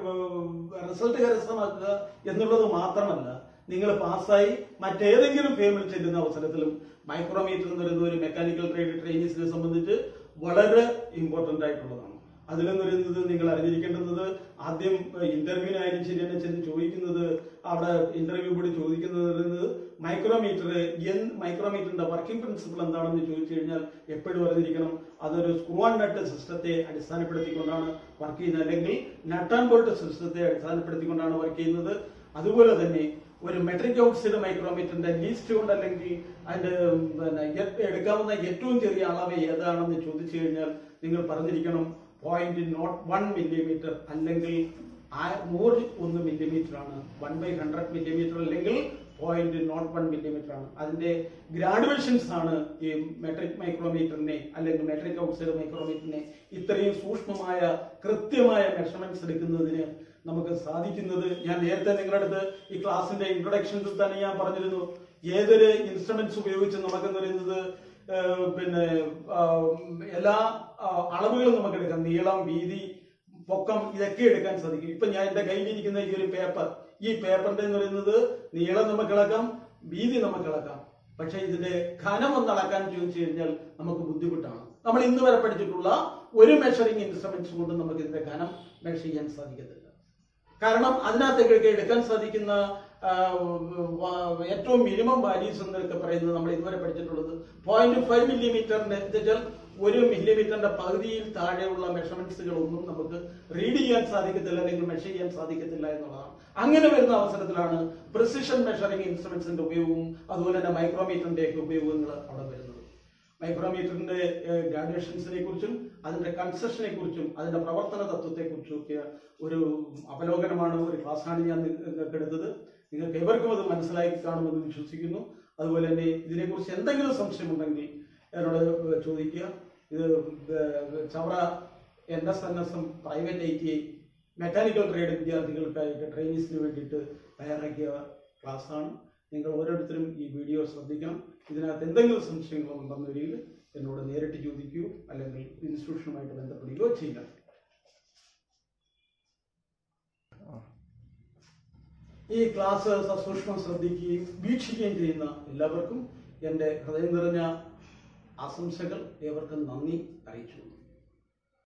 റിസൾട്ട് കരസ്ഥമാക്കുക എന്നുള്ളത് മാത്രമല്ല നിങ്ങൾ പാസ്സായി മറ്റേതെങ്കിലും ഫേമിൽ ചെല്ലുന്ന അവസരത്തിലും മൈക്രോമീറ്റർ എന്ന് പറയുന്ന ഒരു മെക്കാനിക്കൽ ട്രേഡ് ട്രെയിനീസിനെ സംബന്ധിച്ച് വളരെ ഇമ്പോർട്ടന്റ് ആയിട്ടുള്ളതാണ് അതിലെന്ന് പറയുന്നത് നിങ്ങൾ അറിഞ്ഞിരിക്കേണ്ടുന്നത് ആദ്യം ഇന്റർവ്യൂവിനായാലും ശരി തന്നെ ചെന്ന് ചോദിക്കുന്നത് അവിടെ ഇന്റർവ്യൂ കൂടി ചോദിക്കുന്നത് പറയുന്നത് മൈക്രോമീറ്റർ എന്ത് മൈക്രോമീറ്ററിന്റെ വർക്കിംഗ് പ്രിൻസിപ്പിൾ എന്താണെന്ന് ചോദിച്ചു കഴിഞ്ഞാൽ എപ്പോഴും അറിഞ്ഞിരിക്കണം അതൊരു സ്ക്രൂ ആൻഡ് നട്ട് സിസ്റ്റത്തെ അടിസ്ഥാനപ്പെടുത്തിക്കൊണ്ടാണ് വർക്ക് ചെയ്യുന്നത് അല്ലെങ്കിൽ നട്ട് ആൻഡ് ബോൾട്ട് സിസ്റ്റത്തെ അടിസ്ഥാനപ്പെടുത്തിക്കൊണ്ടാണ് വർക്ക് ചെയ്യുന്നത് അതുപോലെ തന്നെ ഒരു മെട്രിക് ഔട്ട്സൈഡ് മൈക്രോമീറ്ററിന്റെ ലീസ്റ്റ് കൊണ്ട് അല്ലെങ്കിൽ അതിന്റെ പിന്നെ എ- എടുക്കാവുന്ന ഏറ്റവും ചെറിയ അളവ് ഏതാണെന്ന് ചോദിച്ചു കഴിഞ്ഞാൽ നിങ്ങൾ പറഞ്ഞിരിക്കണം പോയിന്റ് നോട്ട് വൺ മില്ലിമീറ്റർ അല്ലെങ്കിൽ ആ- നൂറ് ഒന്ന് മില്ലിമീറ്റർ ആണ് വൺ ബൈ ഹൺഡ്രഡ് മില്ലിമീറ്റർ അല്ലെങ്കിൽ പോയിന്റ് നോട്ട് വൺ മില്ലിമീറ്റർ ആണ് അതിന്റെ ഗ്രാഡുവേഷൻസ് ആണ് ഈ മെട്രിക് മൈക്രോമീറ്ററിനെ അല്ലെങ്കിൽ മെട്രിക് ഔട്ട്സൈഡ് മൈക്രോമീറ്ററിനെ ഇത്രയും സൂക്ഷ്മമായ കൃത്യമായ മെഷർമെന്റ്സ് എടുക്കുന്നതിന് നമുക്ക് സാധിക്കുന്നത് ഞാൻ നേരത്തെ നിങ്ങളുടെ അടുത്ത് ഈ ക്ലാസിന്റെ ഇൻട്രൊഡക്ഷനിൽ തന്നെ ഞാൻ പറഞ്ഞിരുന്നു ഏതൊരു ഇൻസ്ട്രുമെന്റ്സ് ഉപയോഗിച്ച് നമുക്കെന്ന് പറയുന്നത് ഏഹ്, പിന്നെ ആഹ്, എല്ലാ ആഹ്, അളവുകളും നമുക്ക് എടുക്കാം നീളം വീതി പൊക്കം ഇതൊക്കെ എടുക്കാൻ സാധിക്കും ഇപ്പൊ ഞാൻ എന്റെ കയ്യിലിരിക്കുന്ന ഈ ഒരു പേപ്പർ ഈ പേപ്പറിന്റെ എന്ന് പറയുന്നത് നീളം നമുക്ക് ഇളക്കാം വീതി നമുക്ക് ഇളക്കാം പക്ഷെ ഇതിന്റെ ഘനം ഒന്ന് അളക്കാൻ ചോദിച്ചു കഴിഞ്ഞാൽ നമുക്ക് ബുദ്ധിമുട്ടാണ് നമ്മൾ ഇന്ന് വരെ പഠിച്ചിട്ടുള്ള ഒരു മെഷറിംഗ് ഇൻസ്ട്രുമെന്റ്സ് കൊണ്ട് നമുക്ക് ഇതിന്റെ ഘനം മെഷർ ചെയ്യാൻ സാധിക്കത്തില്ല കാരണം അതിനകത്തേക്കൊക്കെ എടുക്കാൻ സാധിക്കുന്ന ആ, വ- ഏറ്റവും മിനിമം വാല്യൂസ് എന്നൊക്കെ പറയുന്നത് നമ്മൾ ഇതുവരെ പഠിച്ചിട്ടുള്ളത് പോയിന്റ് ഫൈവ് മില്ലിമീറ്ററിന്റെ വെച്ചാൽ ഒരു മില്ലിമീറ്ററിന്റെ പകുതിയിൽ താഴെയുള്ള മെഷർമെന്റ്സുകൾ ഒന്നും നമുക്ക് റീഡ് ചെയ്യാൻ സാധിക്കത്തില്ല അല്ലെങ്കിൽ മെഷർ ചെയ്യാൻ സാധിക്കത്തില്ല എന്നുള്ളതാണ് അങ്ങനെ വരുന്ന അവസരത്തിലാണ് പ്രിസിഷൻ മെഷറിംഗ് ഇൻസ്ട്രുമെന്റ്സിന്റെ ഉപയോഗവും അതുപോലെ തന്നെ മൈക്രോമീറ്ററിന്റെ ഒക്കെ ഉപയോഗങ്ങൾ അവിടെ വരുന്നത് മൈക്രോമീറ്ററിന്റെ ഗ്രാഡുവേഷൻസിനെ കുറിച്ചും അതിന്റെ കൺസെഷനെ കുറിച്ചും അതിന്റെ പ്രവർത്തന തത്വത്തെ കുറിച്ചും ഒക്കെ ഒരു അവലോകനമാണ് ഒരു ക്ലാസ്സാണ് ഞാൻ നിങ്ങൾക്ക് എടുത്തത് നിങ്ങൾക്ക് എവർക്കും അത് മനസ്സിലായി കാണുമെന്ന് വിശ്വസിക്കുന്നു അതുപോലെ തന്നെ ഇതിനെക്കുറിച്ച് എന്തെങ്കിലും സംശയമുണ്ടെങ്കിൽ എന്നോട് ചോദിക്കുക ഇത് Chavara N S N S M private I T I mechanical trade വിദ്യാർത്ഥികൾക്കായിട്ട് ട്രെയിനീസിന് വേണ്ടിയിട്ട് തയ്യാറാക്കിയ ക്ലാസ്സാണ് നിങ്ങൾ ഓരോരുത്തരും ഈ വീഡിയോ ശ്രദ്ധിക്കണം ഇതിനകത്ത് എന്തെങ്കിലും സംശയങ്ങൾ ഉണ്ടെന്ന രീതിയിൽ എന്നോട് നേരിട്ട് ചോദിക്കുകയോ അല്ലെങ്കിൽ ഇൻസ്റ്റിറ്റ്യൂഷനുമായിട്ട് ബന്ധപ്പെടുകയോ ചെയ്യുക ഈ ക്ലാസ് സസൂക്ഷ്മം ശ്രദ്ധിക്കുകയും വീക്ഷിക്കുകയും ചെയ്യുന്ന എല്ലാവർക്കും എൻ്റെ ഹൃദയം നിറഞ്ഞ ആശംസകൾ ഏവർക്കും നന്ദി അറിയിച്ചു